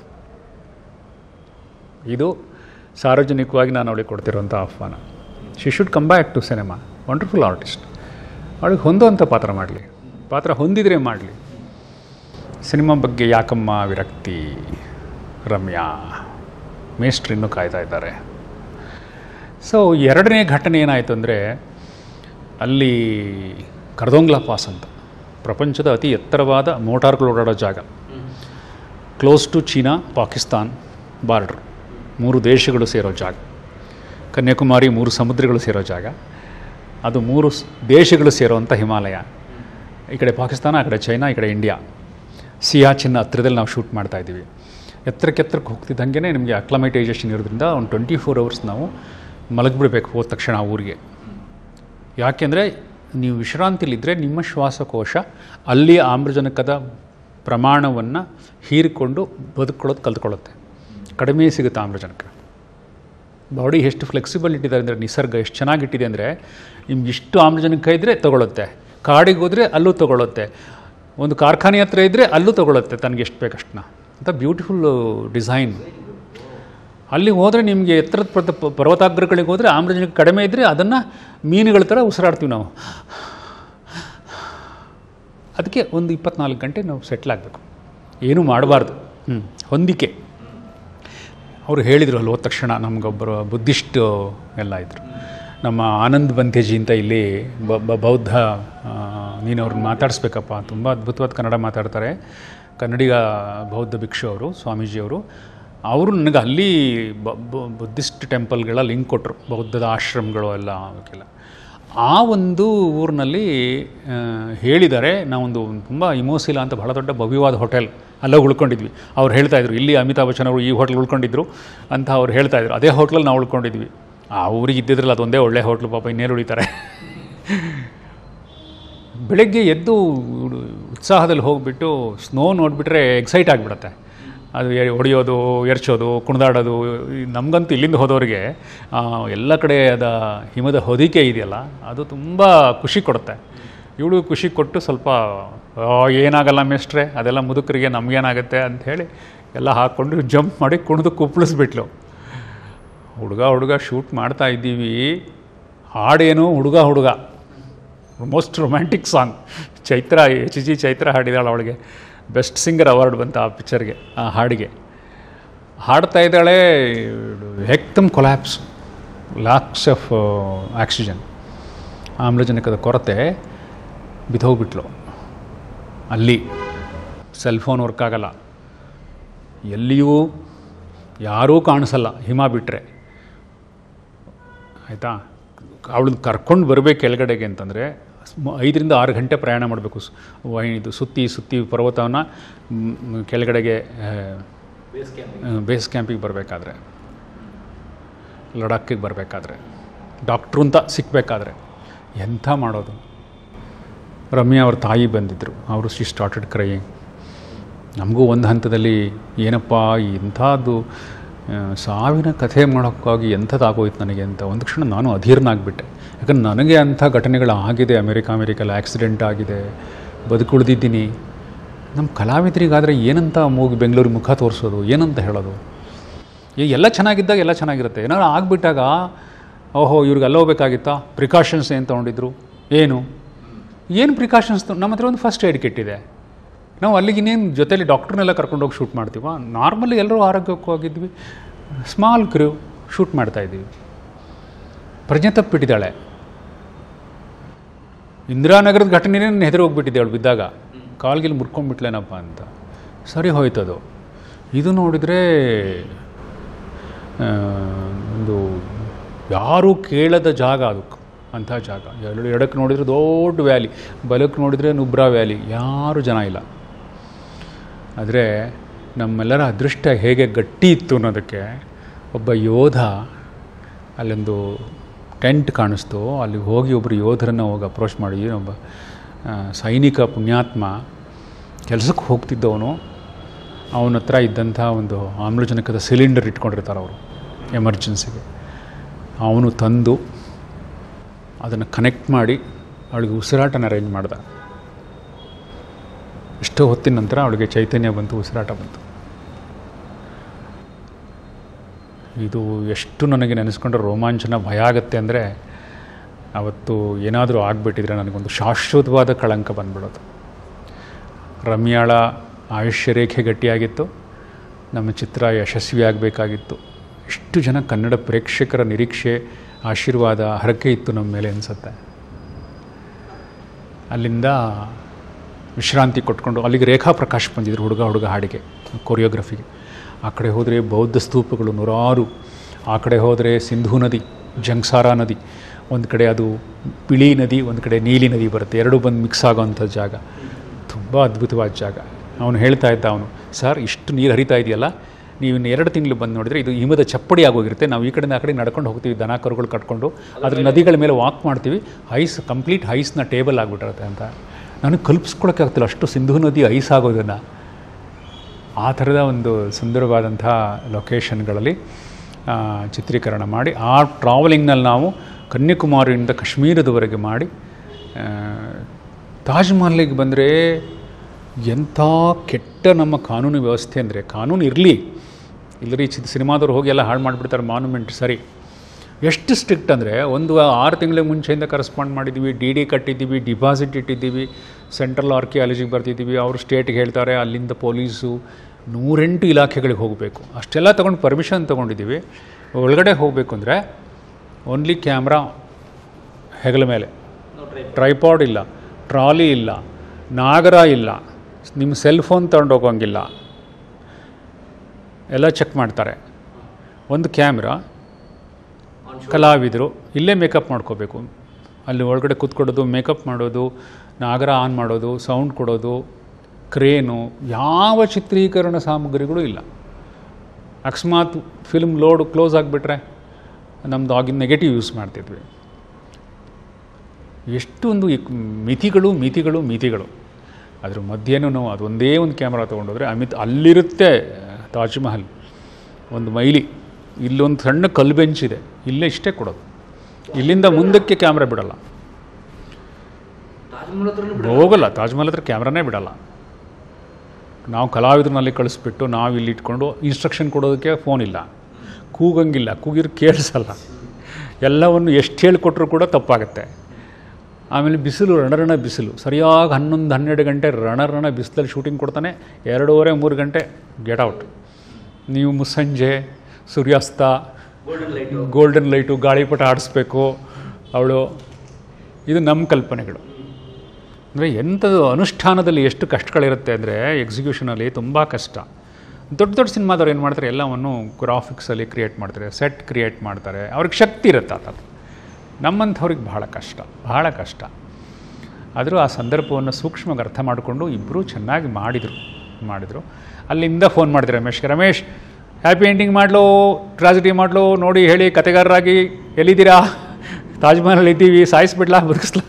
ಇದು ಸಾರ್ವಜನಿಕವಾಗಿ ನಾನು ಅವಳಿಗೆ ಕೊಡ್ತಿರೋಂಥ ಆಹ್ವಾನ she should come back to cinema wonderful artist ಅವಳಿಗೆ ಹೊಂದುವಂಥ ಪಾತ್ರ ಮಾಡಲಿ ಪಾತ್ರ ಹೊಂದಿದರೆ ಮಾಡಲಿ ಸಿನಿಮಾ ಬಗ್ಗೆ ಯಾಕಮ್ಮ ವಿರಕ್ತಿ ರಮ್ಯಾ ಮೇಸ್ಟ್ರು ಇನ್ನೂ ಕಾಯ್ತಾ ಇದ್ದಾರೆ ಸೊ ಎರಡನೇ ಘಟನೆ ಏನಾಯಿತು ಅಂದರೆ ಅಲ್ಲಿ ಕರ್ದೋಂಗ್ಲಾ ಪಾಸ್ ಅಂತ ಪ್ರಪಂಚದ ಅತಿ ಎತ್ತರವಾದ ಮೋಟಾರ್ಗಳು ಓಡಾಡೋ ಜಾಗ close to China Pakistan border ಮೂರು ದೇಶಗಳು ಸೇರೋ ಜಾಗ ಕನ್ಯಾಕುಮಾರಿ ಮೂರು ಸಮುದ್ರಗಳು ಸೇರೋ ಜಾಗ ಅದು ಮೂರು ಸ್- ದೇಶಗಳು ಸೇರೋವಂಥ ಹಿಮಾಲಯ ಈ ಕಡೆ ಪಾಕಿಸ್ತಾನ ಆ ಕಡೆ ಚೈನಾ ಈ ಕಡೆ ಇಂಡಿಯಾ ಸಿಯಾಚಿನ್ನ ಹತ್ರದಲ್ಲಿ ನಾವು ಶೂಟ್ ಮಾಡ್ತಾ ಇದ್ದೀವಿ ಎತ್ತರಕ್ಕೆ ಎತ್ತರಕ್ಕೆ ಹೋಗ್ತಿದ್ದಂಗೆ ನಿಮಗೆ ಅಕ್ಲಮೈಟೈಸೇಷನ್ ಇರೋದ್ರಿಂದ ಒಂದು ಟ್ವೆಂಟಿ ಫೋರ್ ಅವರ್ಸ್ ನಾವು ಮಲಗಿಬಿಡ್ಬೇಕು ಹೋದ ತಕ್ಷಣ ಆ ಊರಿಗೆ ಯಾಕೆಂದರೆ ನೀವು ವಿಶ್ರಾಂತಿಲಿದ್ದರೆ ನಿಮ್ಮ ಶ್ವಾಸಕೋಶ ಅಲ್ಲಿ ಆಮ್ಲಜನಕದ ಪ್ರಮಾಣವನ್ನು ಹೀರಿಕೊಂಡು ಬದುಕೊಳ್ಳೋದು ಕಲ್ತ್ಕೊಳ್ಳುತ್ತೆ ಕಡಿಮೆ ಸಿಗುತ್ತೆ ಆಮ್ಲಜನಕ ಬಾಡಿ ಎಷ್ಟು ಫ್ಲೆಕ್ಸಿಬಲ್ ಇಟ್ಟಿದ್ದಾರೆ ಅಂದರೆ ನಿಸರ್ಗ ಎಷ್ಟು ಚೆನ್ನಾಗಿಟ್ಟಿದೆ ಅಂದರೆ ನಿಮ್ಗೆ ಇಷ್ಟು ಆಮ್ಲಜನಕ ಇದ್ದರೆ ತೊಗೊಳುತ್ತೆ ಕಾಡಿಗೆ ಹೋದರೆ ಅಲ್ಲೂ ತೊಗೊಳುತ್ತೆ ಒಂದು ಕಾರ್ಖಾನೆ ಹತ್ರ ಇದ್ದರೆ ಅಲ್ಲೂ ತೊಗೊಳುತ್ತೆ ತನಗೆ ಎಷ್ಟು ಬೇಕಷ್ಟನ್ನ ಅಂತ ಬ್ಯೂಟಿಫುಲ್ ಡಿಸೈನ್ ಅಲ್ಲಿ ಹೋದರೆ ನಿಮಗೆ ಎತ್ತರದ ಪರ್ವತ ಪರ್ವತಾಗ್ರಗಳಿಗೆ ಹೋದರೆ ಆಮ್ಲಜನಕ ಕಡಿಮೆ ಇದ್ದರೆ ಅದನ್ನು ಮೀನುಗಳ ಥರ ಉಸಿರಾಡ್ತೀವಿ ನಾವು ಅದಕ್ಕೆ ಒಂದು ಇಪ್ಪತ್ನಾಲ್ಕು ಗಂಟೆ ನಾವು ಸೆಟ್ಲ್ ಆಗಬೇಕು ಏನೂ ಮಾಡಬಾರ್ದು ಹ್ಞೂ ಹೊಂದಿಕೆ ಅವರು ಹೇಳಿದರು ಅಲ್ಲಿ ಹೋದ ತಕ್ಷಣ ನಮಗೊಬ್ಬರು ಬುದ್ಧಿಸ್ಟ್ ಎಲ್ಲ ಇದ್ದರು ನಮ್ಮ ಆನಂದ್ ಬಂತೇಜಿ ಅಂತ ಇಲ್ಲಿ ಬ- ಬ- ಬೌದ್ಧ ಆ, ನೀನು ಅವ್ರನ್ನ ಮಾತಾಡಿಸ್ಬೇಕಪ್ಪ ತುಂಬ ಅದ್ಭುತವಾದ ಕನ್ನಡ ಮಾತಾಡ್ತಾರೆ ಕನ್ನಡಿಗ ಬೌದ್ಧ ಭಿಕ್ಷು ಅವರು ಸ್ವಾಮೀಜಿಯವರು ಅವರು ನನಗೆ ಅಲ್ಲಿ ಬ- ಬ- ಬುದ್ಧಿಸ್ಟ್ ಟೆಂಪಲ್ಗಳ ಲಿಂಕ್ ಕೊಟ್ಟರು ಬೌದ್ಧದ ಆಶ್ರಮಗಳು ಎಲ್ಲ ಅವಕ್ಕೆಲ್ಲ ಆ ಒಂದು ಊರಿನಲ್ಲಿ ಆ, ಹೇಳಿದ್ದಾರೆ ನಾವೊಂದು ತುಂಬ ಇಮೋಸಿಲಾ ಅಂತ ಬಹಳ ದೊಡ್ಡ ಭವ್ಯವಾದ ಹೋಟೆಲ್ ಅಲ್ಲೇ ಉಳ್ಕೊಂಡಿದ್ವಿ ಅವ್ರು ಹೇಳ್ತಾ ಇದ್ರು ಇಲ್ಲಿ ಅಮಿತಾಬ್ ಬಚ್ಚನ್ ಅವರು ಈ ಹೋಟ್ಲ್ ಉಳ್ಕೊಂಡಿದ್ರು ಅಂತ ಅವ್ರು ಹೇಳ್ತಾ ಇದ್ರು ಅದೇ ಹೋಟ್ಲಲ್ಲಿ ನಾವು ಉಳ್ಕೊಂಡಿದ್ವಿ ಆ ಊರಿಗೆ ಇದ್ದಿದ್ರಲ್ಲ ಅದೊಂದೇ ಒಳ್ಳೆ ಹೋಟ್ಲು ಪಾಪ ಇನ್ನೇನು ಉಳಿತಾರೆ ಬೆಳಗ್ಗೆ ಎದ್ದು ಉತ್ಸಾಹದಲ್ಲಿ ಹೋಗಿಬಿಟ್ಟು ಸ್ನೋ ನೋಡಿಬಿಟ್ರೆ ಎಕ್ಸೈಟ್ ಆಗಿಬಿಡುತ್ತೆ ಅದು ಎ- ಹೊಡೆಯೋದು ಎರ್ಚೋದು ಕುಣಿದಾಡೋದು ಈ ನಮಗಂತೂ ಇಲ್ಲಿಂದ ಹೋದವ್ರಿಗೆ ಆ, ಎಲ್ಲ ಕಡೆ ಅದ ಹಿಮದ ಹೊದಿಕೆ ಇದೆಯಲ್ಲ ಅದು ತುಂಬ ಖುಷಿ ಕೊಡುತ್ತೆ ಇವಳು ಖುಷಿ ಕೊಟ್ಟು ಸ್ವಲ್ಪ "ಆ, ಏನಾಗಲ್ಲ ಮೇಸ್ಟ್ರೆ ಅದೆಲ್ಲ ಮುದುಕರಿಗೆ ನಮಗೇನಾಗುತ್ತೆ ಅಂತ ಹೇಳಿ ಎಲ್ಲ ಹಾಕ್ಕೊಂಡು ಜಂಪ್ ಮಾಡಿ ಕುಣಿದು ಕುಪ್ಪಳಿಸ್ಬಿಟ್ಲು ಹುಡುಗ ಹುಡುಗ ಶೂಟ್ ಮಾಡ್ತಾ ಇದ್ದೀವಿ ಹಾಡೇನು ಹುಡುಗ ಹುಡುಗ most romantic song Chaitra H G Chaitra ಹಾಡಿದಾಳೆ ಅವಳಿಗೆ ಬೆಸ್ಟ್ ಸಿಂಗರ್ ಅವಾರ್ಡ್ ಬಂತ ಆ ಪಿಕ್ಚರ್ಗೆ ಆ ಹಾಡಿಗೆ ಹಾಡ್ತಾ ಇದ್ದಾಳೆ ಹೆಕ್ತಮ್ ಕೊಲ್ಯಾಪ್ಸ್ ಲಾಕ್ಸ್ ಆಫ್ ಆಕ್ಸಿಜನ್ ಆಮ್ಲಜನಕದ ಕೊರತೆ ಬಿದ್ದೋಗ್ಬಿಟ್ಲು ಅಲ್ಲಿ ಸೆಲ್ ಫೋನ್ ವರ್ಕ್ ಆಗಲ್ಲ ಎಲ್ಲಿಯೂ ಯಾರೂ ಕಾಣಿಸಲ್ಲ ಹಿಮ ಬಿಟ್ಟರೆ ಆಯಿತಾ ಅವಳನ್ನ ಕರ್ಕೊಂಡು ಬರಬೇಕು ಕೆಳಗಡೆಗೆ ಅಂತಂದರೆ ಐದರಿಂದ ಆರು ಗಂಟೆ ಪ್ರಯಾಣ ಮಾಡಬೇಕು ಇದು ಸುತ್ತಿ ಸುತ್ತಿ ಪರ್ವತವನ್ನು ಮ್, ಕೆಳಗಡೆಗೆ ಬೇಸ್ ಕ್ಯಾಂಪಿಗೆ ಬರಬೇಕಾದ್ರೆ ಲಡಾಖಿಗೆ ಬರಬೇಕಾದ್ರೆ ಡಾಕ್ಟ್ರು ಅಂತ ಸಿಕ್ಕಬೇಕಾದ್ರೆ ಎಂಥ ಮಾಡೋದು ರಮ್ಯಾ ಅವ್ರ ತಾಯಿ ಬಂದಿದ್ದರು ಅವರು ಶಿ ಸ್ಟಾರ್ಟೆಡ್ ಕ್ರೈಯಿಂಗ್ ನಮಗೂ ಒಂದು ಹಂತದಲ್ಲಿ ಏನಪ್ಪ ಇಂಥದ್ದು ಆ, ಸಾವಿನ ಕಥೆ ಮಾಡೋಕ್ಕಾಗಿ ಎಂಥದ್ದಾಗೋಯ್ತು ನನಗೆ ಅಂತ ಒಂದು ಕ್ಷಣ ನಾನು ಅಧೀರ್ನಾಗ್ಬಿಟ್ಟೆ ಯಾಕಂದ್ರೆ ನನಗೆ ಅಂಥ ಘಟನೆಗಳು ಆಗಿದೆ ಅಮೇರಿಕಾ ಅಮೇರಿಕಲ್ಲಿ ಆಕ್ಸಿಡೆಂಟ್ ಆಗಿದೆ ಬದುಕುಳಿದಿದ್ದೀನಿ ನಮ್ಮ ಕಲಾವಿದರಿಗಾದರೆ ಏನಂತ ಮೂಗಿ ಬೆಂಗಳೂರಿಗೆ ಮುಖ ತೋರಿಸೋದು ಏನಂತ ಹೇಳೋದು ಈ ಎಲ್ಲ ಚೆನ್ನಾಗಿದ್ದಾಗ ಎಲ್ಲ ಚೆನ್ನಾಗಿರುತ್ತೆ ಏನಾದ್ರು ಆಗಿಬಿಟ್ಟಾಗ ಓಹೋ ಇವ್ರಿಗೆ ಅಲ್ಲಿ ಹೋಗ್ಬೇಕಾಗಿತ್ತಾ ಪ್ರಿಕಾಷನ್ಸ್ ಏನು ತೊಗೊಂಡಿದ್ರು ಏನು ಏನು ಪ್ರಿಕಾಷನ್ಸ್ ನಮ್ಮ ಹತ್ರ ಒಂದು ಫಸ್ಟ್ ಏಡ್ ಕಿಟ್ ಇದೆ ನಾವು ಅಲ್ಲಿಗೆ ಇನ್ನೇನು ಜೊತೆಲಿ ಡಾಕ್ಟ್ರನ್ನೆಲ್ಲ ಕರ್ಕೊಂಡೋಗಿ ಶೂಟ್ ಮಾಡ್ತೀವ ನಾರ್ಮಲಿ ಎಲ್ಲರೂ ಆರೋಗ್ಯಕ್ಕೆ ಹೋಗಿದ್ವಿ ಸ್ಮಾಲ್ ಕ್ರೂ ಶೂಟ್ ಮಾಡ್ತಾ ಇದ್ದೀವಿ ಪ್ರಜ್ಞೆ ತಪ್ಪಿಟ್ಟಿದ್ದಾಳೆ ಇಂದಿರಾನಗರದ ಘಟನೆನೇ ನನ್ನ ಹೆದರು ಹೋಗ್ಬಿಟ್ಟಿದ್ದೆ ಅವಳು ಬಿದ್ದಾಗ ಕಾಲ್ಗಿಲ್ ಮುರ್ಕೊಂಡ್ಬಿಟ್ಲೇನಪ್ಪ ಅಂತ ಸರಿ ಹೋಯ್ತದು ಇದು ನೋಡಿದರೆ ಆ, ಒಂದು ಯಾರೂ ಕೇಳದ ಜಾಗ ಅದು ಅಂಥ ಜಾಗ ಎರಡು ಎಡಕ್ಕೆ ನೋಡಿದರೆ ದೊಡ್ಡ ವ್ಯಾಲಿ ಬಲಕ್ಕೆ ನೋಡಿದರೆ ನುಬ್ರಾ ವ್ಯಾಲಿ ಯಾರೂ ಜನ ಇಲ್ಲ ಆದರೆ ನಮ್ಮೆಲ್ಲರ ಅದೃಷ್ಟ ಹೇಗೆ ಗಟ್ಟಿ ಇತ್ತು ಅನ್ನೋದಕ್ಕೆ ಒಬ್ಬ ಯೋಧ ಅಲ್ಲೊಂದು ಟೆಂಟ್ ಕಾಣಿಸ್ತು ಅಲ್ಲಿಗೆ ಹೋಗಿ ಒಬ್ಬರು ಯೋಧರನ್ನು ಹೋಗಿ ಅಪ್ರೋಚ್ ಮಾಡಿ ಒಬ್ಬ ಆ, ಸೈನಿಕ ಪುಣ್ಯಾತ್ಮ ಕೆಲಸಕ್ಕೆ ಹೋಗ್ತಿದ್ದವನು ಅವನ ಹತ್ರ ಇದ್ದಂಥ ಒಂದು ಆಮ್ಲಜನಕದ ಸಿಲಿಂಡರ್ ಇಟ್ಕೊಂಡಿರ್ತಾರೆ ಅವರು ಎಮರ್ಜೆನ್ಸಿಗೆ ಅವನು ತಂದು ಅದನ್ನು ಕನೆಕ್ಟ್ ಮಾಡಿ ಅವಳಿಗೆ ಉಸಿರಾಟನ ಅರೇಂಜ್ ಮಾಡ್ದ ಎಷ್ಟೋ ಹೊತ್ತಿನ ನಂತರ ಅವಳಿಗೆ ಚೈತನ್ಯ ಬಂತು ಉಸಿರಾಟ ಬಂತು ಇದು ಎಷ್ಟು ನನಗೆ ನೆನೆಸ್ಕೊಂಡ್ರೆ ರೋಮಾಂಚನ ಭಯ ಆಗುತ್ತೆ ಅಂದರೆ ಅವತ್ತು ಏನಾದರೂ ಆಗಿಬಿಟ್ಟಿದ್ರೆ ನನಗೊಂದು ಶಾಶ್ವತವಾದ ಕಳಂಕ ಬಂದ್ಬಿಡೋದು ರಮ್ಯಾಳ ಆಯುಷ್ಯ ರೇಖೆ ಗಟ್ಟಿಯಾಗಿತ್ತು ನಮ್ಮ ಚಿತ್ರ ಯಶಸ್ವಿ ಆಗಬೇಕಾಗಿತ್ತು ಎಷ್ಟು ಜನ ಕನ್ನಡ ಪ್ರೇಕ್ಷಕರ ನಿರೀಕ್ಷೆ ಆಶೀರ್ವಾದ ಹರಕೆ ಇತ್ತು ನಮ್ಮ ಮೇಲೆ ಅನಿಸುತ್ತೆ ಅಲ್ಲಿಂದ ವಿಶ್ರಾಂತಿ ಕೊಟ್ಕೊಂಡು ಅಲ್ಲಿಗೆ ರೇಖಾ ಪ್ರಕಾಶ್ ಬಂದಿದ್ರು ಹುಡುಗ ಹುಡುಗ ಹಾಡಿಗೆ ಕೊರಿಯೋಗ್ರಫಿಗೆ ಆ ಕಡೆ ಹೋದರೆ ಬೌದ್ಧ ಸ್ತೂಪಗಳು ನೂರಾರು ಆ ಕಡೆ ಹೋದರೆ ಸಿಂಧೂ ನದಿ ಜಂಗ್ಸಾರ ನದಿ ಒಂದು ಕಡೆ ಅದು ಬಿಳಿ ನದಿ ಒಂದು ಕಡೆ ನೀಲಿ ನದಿ ಬರುತ್ತೆ ಎರಡೂ ಬಂದು ಮಿಕ್ಸ್ ಆಗೋವಂಥ ಜಾಗ ತುಂಬ ಅದ್ಭುತವಾದ ಜಾಗ ಅವನು ಹೇಳ್ತಾ ಇದ್ದ ಅವನು ಸರ್ ಇಷ್ಟು ನೀರು ಹರಿತಾ ಇದೆಯಲ್ಲ ನೀವು ಇನ್ನು ಎರಡು ತಿಂಗಳು ಬಂದು ನೋಡಿದರೆ ಇದು ಹಿಮದ ಚಪ್ಪಡಿ ಆಗೋಗಿರುತ್ತೆ ನಾವು ಈ ಕಡೆಯಿಂದ ಆ ಕಡೆ ನಡ್ಕೊಂಡು ಹೋಗ್ತೀವಿ ದನ ಕರುಗಳು ಕಟ್ಕೊಂಡು ಅದ್ರ ನದಿಗಳ ಮೇಲೆ ವಾಕ್ ಮಾಡ್ತೀವಿ ಐಸ್ ಕಂಪ್ಲೀಟ್ ಐಸ್ನ ಟೇಬಲ್ ಆಗಿಬಿಟ್ಟಿರುತ್ತೆ ಅಂತ ನನಗೆ ಕಲ್ಪಿಸ್ಕೊಳಕ್ಕೆ ಆಗ್ತಿಲ್ಲ ಅಷ್ಟು ಸಿಂಧೂ ನದಿ ಐಸ್ ಆಗೋದನ್ನು ಆ ಥರದ ಒಂದು ಸುಂದರವಾದಂಥ ಲೊಕೇಶನ್ಗಳಲ್ಲಿ ಆ, ಚಿತ್ರೀಕರಣ ಮಾಡಿ ಆ ಟ್ರಾವೆಲಿಂಗ್ನಲ್ಲಿ ನಾವು ಕನ್ಯಾಕುಮಾರಿಯಿಂದ ಕಾಶ್ಮೀರದವರೆಗೆ ಮಾಡಿ ಆ, ತಾಜ್ ಮಹಲ್ಗೆ ಬಂದರೆ ಎಂಥ ಕೆಟ್ಟ ನಮ್ಮ ಕಾನೂನು ವ್ಯವಸ್ಥೆ ಅಂದರೆ ಕಾನೂನು ಇರಲಿ ಇಲ್ಲರಿ ಚಿ ಸಿನಿಮಾದವ್ರು ಹೋಗಿ ಎಲ್ಲ ಹಾಳು ಮಾಡಿಬಿಡ್ತಾರೆ ಮಾನ್ಯುಮೆಂಟ್ ಸರಿ ಎಷ್ಟು ಸ್ಟ್ರಿಕ್ಟ್ ಅಂದರೆ ಒಂದು ಆರು ತಿಂಗಳ ಮುಂಚೆಯಿಂದ ಕರೆಸ್ಪಾಂಡ್ ಮಾಡಿದ್ದೀವಿ ಡಿ ಡಿ ಕಟ್ಟಿದ್ದೀವಿ ಡಿಪಾಸಿಟ್ ಇಟ್ಟಿದ್ದೀವಿ ಸೆಂಟ್ರಲ್ ಆರ್ಕಿಯಾಲಜಿಗೆ ಬರ್ತಿದ್ದೀವಿ ಅವರು ಸ್ಟೇಟ್ಗೆ ಹೇಳ್ತಾರೆ ಅಲ್ಲಿಂದ ಪೊಲೀಸು ನೂರೆಂಟು ಇಲಾಖೆಗಳಿಗೆ ಹೋಗಬೇಕು ಅಷ್ಟೆಲ್ಲ ತೊಗೊಂಡು ಪರ್ಮಿಷನ್ ತೊಗೊಂಡಿದ್ದೀವಿ ಒಳಗಡೆ ಹೋಗಬೇಕು ಅಂದರೆ ಓನ್ಲಿ ಕ್ಯಾಮ್ರಾ ಹೆಗಲ ಮೇಲೆ ಟ್ರೈಪಾಡ್ ಇಲ್ಲ ಟ್ರಾಲಿ ಇಲ್ಲ ನಾಗರ ಇಲ್ಲ ನಿಮ್ಮ ಸೆಲ್ ಫೋನ್ ತಗೊಂಡೋಗೋಂಗಿಲ್ಲ ಎಲ್ಲ ಚೆಕ್ ಮಾಡ್ತಾರೆ ಒಂದು ಕ್ಯಾಮ್ರಾ ಕಲಾವಿದರು ಇಲ್ಲೇ ಮೇಕಪ್ ಮಾಡ್ಕೋಬೇಕು ಅಲ್ಲಿ ಒಳಗಡೆ ಕೂತ್ಕೊಡೋದು ಮೇಕಪ್ ಮಾಡೋದು ನಾಗರ ಆನ್ ಮಾಡೋದು ಸೌಂಡ್ ಕೊಡೋದು ಕ್ರೇನು ಯಾವ ಚಿತ್ರೀಕರಣ ಸಾಮಗ್ರಿಗಳು ಇಲ್ಲ ಅಕಸ್ಮಾತ್ ಫಿಲ್ಮ್ ಲೋಡ್ ಕ್ಲೋಸ್ ಆಗಿಬಿಟ್ರೆ ನಮ್ಮದು ಆಗಿನ ನೆಗೆಟಿವ್ ಯೂಸ್ ಮಾಡ್ತಿದ್ವಿ ಎಷ್ಟೊಂದು ಈ ಮಿತಿಗಳು ಮಿತಿಗಳು ಮಿತಿಗಳು ಅದ್ರ ಮಧ್ಯೆನೂ ನಾವು ಅದೊಂದೇ ಒಂದು ಕ್ಯಾಮ್ರಾ ತೊಗೊಂಡೋದ್ರೆ ಅಮಿತ್ ಅಲ್ಲಿರುತ್ತೆ ತಾಜ್ ಮಹಲ್ ಒಂದು ಮೈಲಿ ಇಲ್ಲೊಂದು ಸಣ್ಣ ಕಲ್ಲು ಬೆಂಚ್ ಇದೆ ಇಲ್ಲೇ ಇಷ್ಟೇ ಕೊಡೋದು ಇಲ್ಲಿಂದ ಮುಂದಕ್ಕೆ ಕ್ಯಾಮ್ರಾ ಬಿಡಲ್ಲ ಹೋಗಲ್ಲ ತಾಜ್ ಮಹಲ್ ಹತ್ರ ಕ್ಯಾಮ್ರಾನೇ ಬಿಡಲ್ಲ ನಾವು ಕಲಾವಿದರನ್ನಲ್ಲಿ ಕಳಿಸ್ಬಿಟ್ಟು ನಾವು ಇಲ್ಲಿ ಇಟ್ಕೊಂಡು ಇನ್ಸ್ಟ್ರಕ್ಷನ್ ಕೊಡೋದಕ್ಕೆ ಫೋನ್ ಇಲ್ಲ ಕೂಗಂಗಿಲ್ಲ ಕೂಗಿರ್ ಕೇಳಿಸಲ್ಲ ಎಲ್ಲವನ್ನು ಎಷ್ಟು ಹೇಳಿಕೊಟ್ರೂ ಕೂಡ ತಪ್ಪಾಗುತ್ತೆ ಆಮೇಲೆ ಬಿಸಿಲು ರಣರಣ ಬಿಸಿಲು ಸರಿಯಾಗಿ ಹನ್ನೊಂದು ಹನ್ನೆರಡು ಗಂಟೆ ರಣರಣ ಬಿಸಿಲಲ್ಲಿ ಶೂಟಿಂಗ್ ಕೊಡ್ತಾನೆ ಎರಡೂವರೆ ಮೂರು ಗಂಟೆ ಗೆಟ್ ಔಟ್ ನೀವು ಮುಸ್ಸಂಜೆ ಸೂರ್ಯಾಸ್ತ ಗೋಲ್ಡನ್ ಲೈಟು ಗಾಳಿಪಟ ಆಡಿಸ್ಬೇಕು ಅವಳು ಇದು ನಮ್ಮ ಕಲ್ಪನೆಗಳು ಅಂದರೆ ಎಂಥದ್ದು ಅನುಷ್ಠಾನದಲ್ಲಿ ಎಷ್ಟು ಕಷ್ಟಗಳಿರುತ್ತೆ ಅಂದರೆ ಎಕ್ಸಿಕ್ಯೂಷನಲ್ಲಿ ತುಂಬ ಕಷ್ಟ ದೊಡ್ಡ ದೊಡ್ಡ ಸಿನಿಮಾದವ್ರು ಏನು ಮಾಡ್ತಾರೆ ಎಲ್ಲವನ್ನು ಗ್ರಾಫಿಕ್ಸಲ್ಲಿ ಕ್ರಿಯೇಟ್ ಮಾಡ್ತಾರೆ ಸೆಟ್ ಕ್ರಿಯೇಟ್ ಮಾಡ್ತಾರೆ ಅವ್ರಿಗೆ ಶಕ್ತಿ ಇರುತ್ತೆ ಅದು ನಮ್ಮಂಥವ್ರಿಗೆ ಬಹಳ ಕಷ್ಟ ಬಹಳ ಕಷ್ಟ ಆದರೂ ಆ ಸಂದರ್ಭವನ್ನು ಸೂಕ್ಷ್ಮವಾಗಿ ಅರ್ಥ ಮಾಡಿಕೊಂಡು ಇಬ್ಬರೂ ಚೆನ್ನಾಗಿ ಮಾಡಿದರು ಮಾಡಿದರು ಅಲ್ಲಿಂದ ಫೋನ್ ಮಾಡಿದ್ರು ರಮೇಶ್ಗೆ ರಮೇಶ್ ಹ್ಯಾಪಿ ಎಂಡಿಂಗ್ ಮಾಡಲು ಟ್ರಾಜಿಡಿ ಮಾಡಲು ನೋಡಿ ಹೇಳಿ ಕತೆಗಾರರಾಗಿ ಎಲ್ಲಿದ್ದೀರಾ ತಾಜ್ ಮಹಲ್ ಇದ್ದೀವಿ ಸಾಯಿಸ್ಬಿಡ್ಲಾ ಬದುಕಿಸ್ಲಾ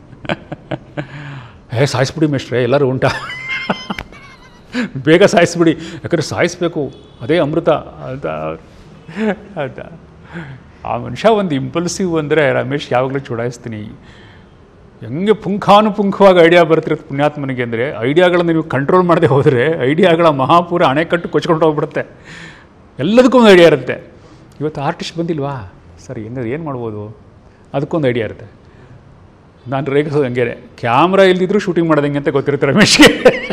ಹೇ ಸಾಯಿಸ್ಬಿಡಿ ಮೇಷ್ಟ್ರೆ ಎಲ್ಲರೂ ಉಂಟಾ ಬೇಗ ಸಾಯಿಸ್ಬಿಡಿ ಯಾಕಂದರೆ ಸಾಯಿಸ್ಬೇಕು ಅದೇ ಅಮೃತ ಅಂತ ಅಂತ ಆ ಮನುಷ್ಯ ಒಂದು ಇಂಪಲ್ಸಿವ್ ಅಂದರೆ ರಮೇಶ್ ಯಾವಾಗಲೂ ಚುಡಾಯಿಸ್ತೀನಿ ಹೆಂಗೆ ಪುಂಖಾನುಪುಂಖವಾಗಿ ಐಡಿಯಾ ಬರ್ತಿರುತ್ತೆ ಪುಣ್ಯಾತ್ಮನಿಗೆ ಅಂದರೆ ಐಡಿಯಾಗಳನ್ನು ನೀವು ಕಂಟ್ರೋಲ್ ಮಾಡದೆ ಹೋದರೆ ಐಡಿಯಾಗಳ ಮಹಾಪೂರ ಅಣೆಕಟ್ಟು ಕೊಚ್ಕೊಂಡು ಹೋಗ್ಬಿಡುತ್ತೆ ಎಲ್ಲದಕ್ಕೂ ಒಂದು ಐಡಿಯಾ ಇರುತ್ತೆ ಇವತ್ತು ಆರ್ಟಿಸ್ಟ್ ಬಂದಿಲ್ವಾ ಸರ್ ಏನು ಏನು ಮಾಡ್ಬೋದು ಅದಕ್ಕೊಂದು ಐಡಿಯಾ ಇರುತ್ತೆ ನಾನು ರೇಗಿಸೋದು ಹಂಗೆ ಕ್ಯಾಮ್ರಾ ಇಲ್ದಿದ್ರು ಶೂಟಿಂಗ್ ಮಾಡೋದು ಹೆಂಗೆ ಅಂತ ಗೊತ್ತಿರುತ್ತೆ ರಮೇಶ್ಗೆ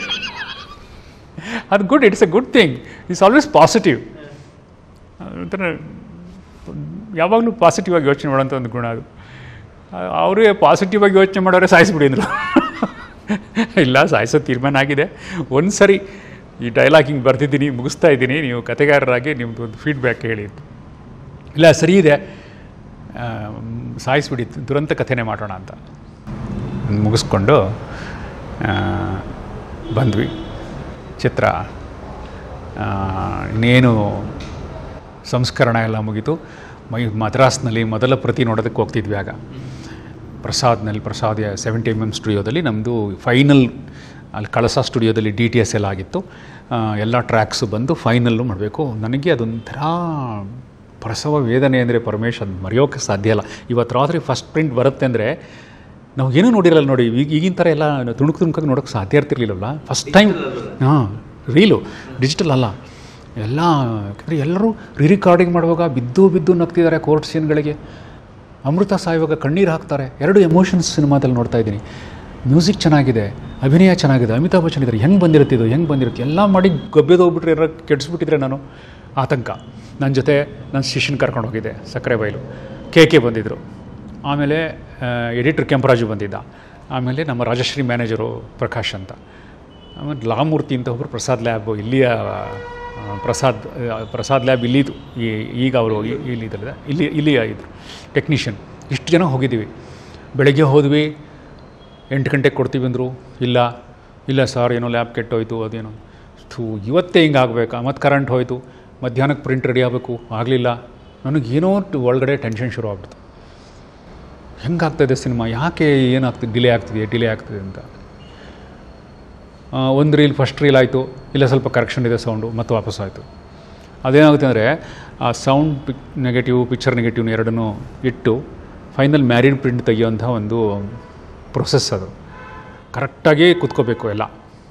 ಅದು good it's a good thing it's always positive ಒಂಥರ ಯಾವಾಗಲೂ ಪಾಸಿಟಿವ್ ಆಗಿ ಯೋಚನೆ ಮಾಡೋಂಥ ಒಂದು ಗುಣ ಅದು ಅವರೇ ಪಾಸಿಟಿವ್ ಆಗಿ ಯೋಚನೆ ಮಾಡೋರೆ ಸಾಯಿಸ್ಬಿಡಿ ಅಂದರು ಇಲ್ಲ ಸಾಯಿಸೋ ತೀರ್ಮಾನ ಆಗಿದೆ ಒಂದು ಸರಿ ಈ ಡೈಲಾಗ್ ಹಿಂಗೆ ಬರ್ತಿದ್ದೀನಿ ಮುಗಿಸ್ತಾ ಇದ್ದೀನಿ ನೀವು ಕತೆಗಾರರಾಗಿ ನಿಮ್ಮದು ಒಂದು ಫೀಡ್ಬ್ಯಾಕ್ ಹೇಳಿ ಇಲ್ಲ ಸರಿ ಇದೆ ಆ, ಸಾಯಿಸ್ಬಿಡಿ ದುರಂತ ಕಥೆನೇ ಮಾಡೋಣ ಅಂತ ಮುಗಿಸ್ಕೊಂಡು ಆ, ಬಂದ್ವಿ ಚಿತ್ರ ಆ, ಇನ್ನೇನು ಸಂಸ್ಕರಣ ಎಲ್ಲ ಮುಗೀತು ಮೈ ಮದ್ರಾಸ್ನಲ್ಲಿ ಮೊದಲ ಪ್ರತಿ ನೋಡೋದಕ್ಕೆ ಹೋಗ್ತಿದ್ವಿ ಆಗ ಪ್ರಸಾದ್ನಲ್ಲಿ ಪ್ರಸಾದ್ ಸೆವೆಂಟಿ ಎಮ್ ಎಮ್ ಸ್ಟುಡಿಯೋದಲ್ಲಿ ನಮ್ಮದು ಫೈನಲ್ ಅಲ್ಲಿ ಕಳಸ ಸ್ಟುಡಿಯೋದಲ್ಲಿ ಡಿ ಟಿ ಎಸ್ ಎಲ್ಲ ಆಗಿತ್ತು ಆ, ಎಲ್ಲ ಟ್ರ್ಯಾಕ್ಸು ಬಂದು ಫೈನಲ್ಲು ಮಾಡಬೇಕು ನನಗೆ ಅದೊಂಥರ ಪ್ರಸವ ವೇದನೆ ಅಂದರೆ ಪರಮೇಶ್ ಅದು ಮರೆಯೋಕ್ಕೆ ಸಾಧ್ಯ ಇಲ್ಲ ಇವತ್ತು ರಾತ್ರಿ ಫಸ್ಟ್ ಪ್ರಿಂಟ್ ಬರುತ್ತೆ ಅಂದರೆ ನಾವು ಏನೂ ನೋಡಿರಲ್ಲ ನೋಡಿ ಈಗ ಈಗಿನ ಥರ ಎಲ್ಲ ತುಣುಕು ತುಣುಕಾಗಿ ನೋಡೋಕ್ಕೆ ಸಾಧ್ಯ ಇರ್ತಿರ್ಲಿಲ್ಲವಲ್ಲ ಫಸ್ಟ್ ಟೈಮ್ ಹಾಂ ರೀಲು ಡಿಜಿಟಲ್ ಅಲ್ಲ ಎಲ್ಲ ಯಾಕಂದರೆ ಎಲ್ಲರೂ ರೀ ರಿಕಾರ್ಡಿಂಗ್ ಮಾಡುವಾಗ ಬಿದ್ದು ಬಿದ್ದು ನಗ್ತಿದ್ದಾರೆ ಕೋರ್ಟ್ ಸೀನ್ಗಳಿಗೆ ಅಮೃತ ಸಾಯುವಾಗ ಕಣ್ಣೀರು ಹಾಕ್ತಾರೆ ಎರಡು ಎಮೋಷನ್ಸ್ ಸಿನಿಮಾದಲ್ಲಿ ನೋಡ್ತಾ ಇದ್ದೀನಿ ಮ್ಯೂಸಿಕ್ ಚೆನ್ನಾಗಿದೆ ಅಭಿನಯ ಚೆನ್ನಾಗಿದೆ ಅಮಿತಾಬ್ ಬಚ್ಚನ್ ಇದ್ದಾರೆ ಹೆಂಗೆ ಬಂದಿರುತ್ತೆ ಇದು ಹೆಂಗೆ ಬಂದಿರುತ್ತೆ ಎಲ್ಲ ಮಾಡಿ ಗಬ್ಬೆದು ಹೋಗ್ಬಿಟ್ರೆ ಯಾರೋ ಕೆಡಿಸ್ಬಿಟ್ಟಿದ್ರೆ ನಾನು ಆತಂಕ ನನ್ನ ಜೊತೆ ನನ್ನ ಶಿಷ್ಯನ ಕರ್ಕೊಂಡು ಹೋಗಿದ್ದೆ ಸಕ್ಕರೆ ಬೈಲು ಕೆ ಕೆ ಬಂದಿದ್ದರು ಆಮೇಲೆ ಎಡಿಟರ್ ಕೆಂಪರಾಜು ಬಂದಿದ್ದ ಆಮೇಲೆ ನಮ್ಮ ರಾಜಶ್ರೀ ಮ್ಯಾನೇಜರು ಪ್ರಕಾಶ್ ಅಂತ ಆಮೇಲೆ ಲಾಮೂರ್ತಿ ಅಂತ ಒಬ್ಬರು ಪ್ರಸಾದ್ ಲ್ಯಾಬ್ ಇಲ್ಲಿಯ ಆ, ಪ್ರಸಾದ್ ಆ, ಪ್ರಸಾದ್ ಲ್ಯಾಬ್ ಇಲ್ಲಿದು ಈ ಈಗ ಅವರು ಇಲ್ಲಿ ಇದ್ರಲ್ಲ ಇಲ್ಲಿ ಇಲ್ಲಿ ಇದ್ರು ಟೆಕ್ನಿಷಿಯನ್ ಇಷ್ಟು ಜನ ಹೋಗಿದ್ದೀವಿ ಬೆಳಗ್ಗೆ ಹೋದ್ವಿ ಎಂಟು ಗಂಟೆಗೆ ಕೊಡ್ತೀವಿ ಅಂದರು ಇಲ್ಲ ಇಲ್ಲ ಸರ್ ಏನೋ ಲ್ಯಾಬ್ ಕೆಟ್ಟೋಯ್ತು ಅದೇನೋ ಥೂ ಇವತ್ತೇ ಹಿಂಗೆ ಆಗಬೇಕಾ ಮತ್ತು ಕರೆಂಟ್ ಹೋಯಿತು ಮಧ್ಯಾಹ್ನಕ್ಕೆ ಪ್ರಿಂಟ್ ರೆಡಿ ಆಗಬೇಕು ಆಗಲಿಲ್ಲ ನನಗೇನೋ ಒಳಗಡೆ ಟೆನ್ಷನ್ ಶುರು ಆಗ್ಬಿಡ್ತು ಹೆಂಗಾಗ್ತದೆ ಸಿನಿಮಾ ಯಾಕೆ ಏನಾಗ್ತದೆ ಡಿಲೇ ಆಗ್ತಿದೆ ಡಿಲೇ ಆಗ್ತದೆ ಅಂತ ಒಂದು ರೀಲ್ ಫಸ್ಟ್ ರೀಲ್ ಆಯಿತು ಇಲ್ಲ ಸ್ವಲ್ಪ ಕರೆಕ್ಷನ್ ಇದೆ ಸೌಂಡು ಮತ್ತು ವಾಪಸ್ ಆಯಿತು ಅದೇನಾಗುತ್ತೆ ಅಂದರೆ ಆ ಸೌಂಡ್ ಪಿಕ್ ನೆಗೆಟಿವ್ ಪಿಕ್ಚರ್ ನೆಗೆಟಿವ್ನ ಎರಡನ್ನೂ ಇಟ್ಟು ಫೈನಲ್ ಮ್ಯಾರಿಡ್ ಪ್ರಿಂಟ್ ತೆಗಿಯೋಂಥ ಒಂದು ಪ್ರೊಸೆಸ್ ಅದು ಕರೆಕ್ಟಾಗಿ ಕೂತ್ಕೋಬೇಕು ಎಲ್ಲ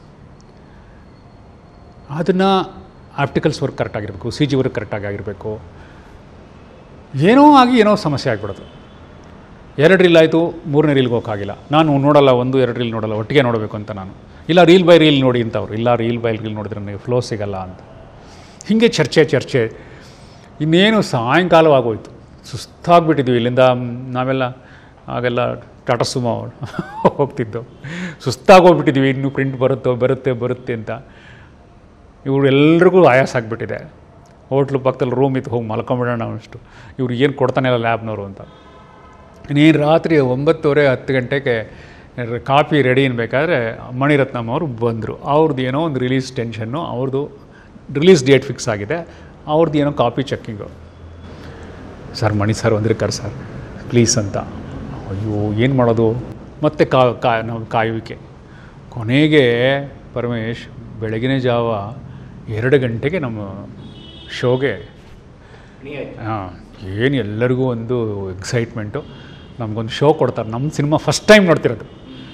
ಅದನ್ನು ಆಪ್ಟಿಕಲ್ಸ್ ವರ್ಕ್ ಕರೆಕ್ಟಾಗಿರಬೇಕು ಸಿ ಜಿ ವರ್ಕ್ ಕರೆಕ್ಟಾಗಿ ಆಗಿರಬೇಕು ಏನೋ ಆಗಿ ಏನೋ ಸಮಸ್ಯೆ ಆಗಿಬಿಡೋದು ಎರಡು ರೀಲ್ ಆಯಿತು ಮೂರನೇ ರೀಲ್ಗೆ ಹೋಗೋಕ್ಕಾಗಿಲ್ಲ ನಾನು ನೋಡಲ್ಲ ಒಂದು ಎರಡು ರೀಲ್ ನೋಡಲ್ಲ ಒಟ್ಟಿಗೆ ನೋಡಬೇಕು ಅಂತ ನಾನು ಇಲ್ಲ ರೀಲ್ ಬೈ ರೀಲ್ ನೋಡಿ ಅಂತ ಅವ್ರು ಇಲ್ಲ ರೀಲ್ ಬೈ ರೀಲ್ ನೋಡಿದ್ರೆ ನನಗೆ ಫ್ಲೋ ಸಿಗಲ್ಲ ಅಂತ ಹೀಗೆ ಚರ್ಚೆ ಚರ್ಚೆ ಇನ್ನೇನು ಸಾಯಂಕಾಲವಾಗೋಯ್ತು ಸುಸ್ತಾಗ್ಬಿಟ್ಟಿದ್ವಿ ಇಲ್ಲಿಂದ ಮ್, ನಾವೆಲ್ಲ ಆಗೆಲ್ಲ ಟಾಟಾ ಸುಮೋ ಹೋಗ್ತಿದ್ದು ಸುಸ್ತಾಗೋಗ್ಬಿಟ್ಟಿದ್ವಿ ಇನ್ನೂ ಪ್ರಿಂಟ್ ಬರುತ್ತೋ ಬರುತ್ತೆ ಬರುತ್ತೆ ಅಂತ ಇವರು ಎಲ್ರಿಗೂ ಆಯಾಸ ಆಗಿಬಿಟ್ಟಿದೆ ಹೋಟ್ಲು ಪಕ್ಕದಲ್ಲಿ ರೂಮ್ ಇತ್ತು ಹೋಗಿ ಮಲ್ಕೊಂಬಿಡೋಣ ಅಷ್ಟು ಇವ್ರು ಏನು ಕೊಡ್ತಾನೆ ಇಲ್ಲ ಲ್ಯಾಬ್ನವರು ಅಂತ ನೀನು ರಾತ್ರಿ ಒಂಬತ್ತುವರೆ ಹತ್ತು ಗಂಟೆಗೆ ಕಾಪಿ ರೆಡಿ ಅನ್ಬೇಕಾದ್ರೆ ಮಣಿರತ್ನಮ್ ಅವರು ಬಂದರು ಅವ್ರದ್ದು ಏನೋ ಒಂದು ರಿಲೀಸ್ ಟೆನ್ಷನ್ನು ಅವ್ರದ್ದು ರಿಲೀಸ್ ಡೇಟ್ ಫಿಕ್ಸ್ ಆಗಿದೆ ಅವ್ರದ್ದು ಏನೋ copy checking sir Mani sir ಒಂದಿರ್ತಾರೆ ಸರ್ ಪ್ಲೀಸ್ ಅಂತ ಅಯ್ಯೋ ಏನು ಮಾಡೋದು ಮತ್ತೆ ಕಾ ಕಾ ನಾವು ಕಾಯುವಿಕೆ ಕೊನೆಗೆ ಪರಮೇಶ್ ಬೆಳಗಿನ ಜಾವ ಎರಡು ಗಂಟೆಗೆ ನಮ್ಮ ಶೋಗೆ ಹಾಂ ಏನು ಎಲ್ಲರಿಗೂ ಒಂದು ಎಕ್ಸೈಟ್ಮೆಂಟು ನಮಗೊಂದು ಶೋ ಕೊಡ್ತಾರೆ ನಮ್ಮ ಸಿನಿಮಾ ಫಸ್ಟ್ ಟೈಮ್ ನೋಡ್ತಿರೋದು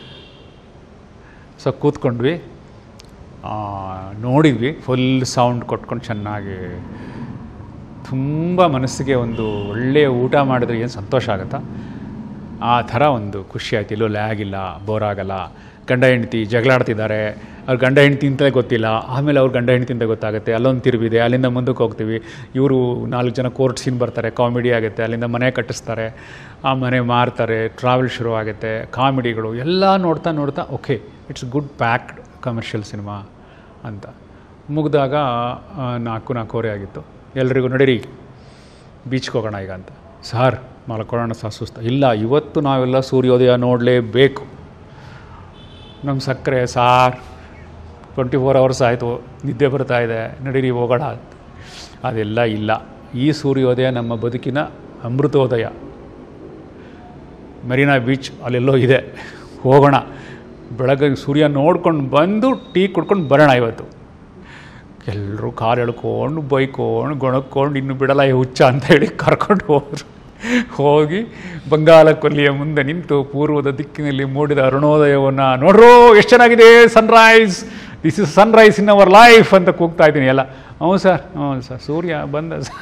ಸೊ ಕೂತ್ಕೊಂಡ್ವಿ ಆ, ನೋಡಿದ್ವಿ ಫುಲ್ ಸೌಂಡ್ ಕೊಟ್ಕೊಂಡು ಚೆನ್ನಾಗಿ ತುಂಬ ಮನಸ್ಸಿಗೆ ಒಂದು ಒಳ್ಳೆಯ ಊಟ ಮಾಡಿದ್ರೆ ಏನು ಸಂತೋಷ ಆಗುತ್ತಾ ಆ ಥರ ಒಂದು ಖುಷಿ ಆಯ್ತು ಎಲ್ಲೋ ಲ್ಯಾಗ್ ಇಲ್ಲ ಬೋರ್ ಆಗಲ್ಲ ಗಂಡ ಹೆಂಡ್ತಿ ಜಗಳಾಡ್ತಿದ್ದಾರೆ ಅವ್ರ ಗಂಡ ಹೆಂಡ್ತಿ ಅಂತಲೇ ಗೊತ್ತಿಲ್ಲ ಆಮೇಲೆ ಅವ್ರ ಗಂಡ ಹೆಂಡ್ತಿ ಅಂತ ಗೊತ್ತಾಗುತ್ತೆ ಅಲ್ಲೊಂದು ತಿರುವಿದೆ ಅಲ್ಲಿಂದ ಮುಂದಕ್ಕೆ ಹೋಗ್ತೀವಿ ಇವರು ನಾಲ್ಕು ಜನ ಕೋರ್ಟ್ ಸೀನ್ ಬರ್ತಾರೆ ಕಾಮಿಡಿ ಆಗುತ್ತೆ ಅಲ್ಲಿಂದ ಮನೆ ಕಟ್ಟಿಸ್ತಾರೆ ಆ ಮನೆ ಮಾರ್ತಾರೆ ಟ್ರಾವೆಲ್ ಶುರು ಆಗುತ್ತೆ ಕಾಮಿಡಿಗಳು ಎಲ್ಲ ನೋಡ್ತಾ ನೋಡ್ತಾ okay it's good packed commercial cinema ಅಂತ ಮುಗಿದಾಗ ಆ, ನಾಲ್ಕು ನಾಲ್ಕೂವರೆ ಆಗಿತ್ತು ಎಲ್ರಿಗೂ ನಡೀರಿ ಬೀಚ್ಗೆ ಹೋಗೋಣ ಈಗ ಅಂತ ಸಾರ್ ಮಲ್ಕೊಳ್ಳೋಣ ಸಹ ಸುಸ್ತು ಇಲ್ಲ ಇವತ್ತು ನಾವೆಲ್ಲ ಸೂರ್ಯೋದಯ ನೋಡಲೇಬೇಕು ನಮ್ಮ ಸಕ್ಕರೆ ಸಾರ್ ಟ್ವೆಂಟಿ ಫೋರ್ ಅವರ್ಸ್ ಆಯಿತು ನಿದ್ದೆ ಬರ್ತಾ ಇದೆ ನಡೀರಿ ಹೋಗೋಣ ಅಂತ. ಅದೆಲ್ಲ ಇಲ್ಲ ಈ ಸೂರ್ಯೋದಯ ನಮ್ಮ ಬದುಕಿನ ಅಮೃತೋದಯ ಮೆರಿನಾ ಬೀಚ್ ಅಲ್ಲೆಲ್ಲೋ ಇದೆ ಹೋಗೋಣ ಬೆಳಗ್ಗೆ ಸೂರ್ಯ ನೋಡ್ಕೊಂಡು ಬಂದು ಟೀ ಕುಡ್ಕೊಂಡು ಬರೋಣ ಇವತ್ತು ಎಲ್ಲರೂ ಕಾರ್ ಎಳ್ಕೊಂಡು ಬೈಕೊಂಡು ಗೊಣಕ್ಕೊಂಡು ಇನ್ನು ಬಿಡಲ್ಲ ಈ ಹುಚ್ಚ ಅಂತ ಹೇಳಿ ಕರ್ಕೊಂಡು ಹೋದ್ರು ಹೋಗಿ ಬಂಗಾಳ ಕೊಲ್ಲಿಯ ಮುಂದೆ ನಿಂತು ಪೂರ್ವದ ದಿಕ್ಕಿನಲ್ಲಿ ಮೂಡಿದ ಅರುಣೋದಯವನ್ನು ನೋಡ್ರೋ ಎಷ್ಟು ಚೆನ್ನಾಗಿದೆ sunrise this is sunrise in our life ಅಂತ ಕೂಗ್ತಾ ಇದ್ದೀನಿ ಎಲ್ಲ ಹ್ಞೂ ಸರ್ ಹ್ಞೂ ಸರ್ ಸೂರ್ಯ ಬಂದ ಸರ್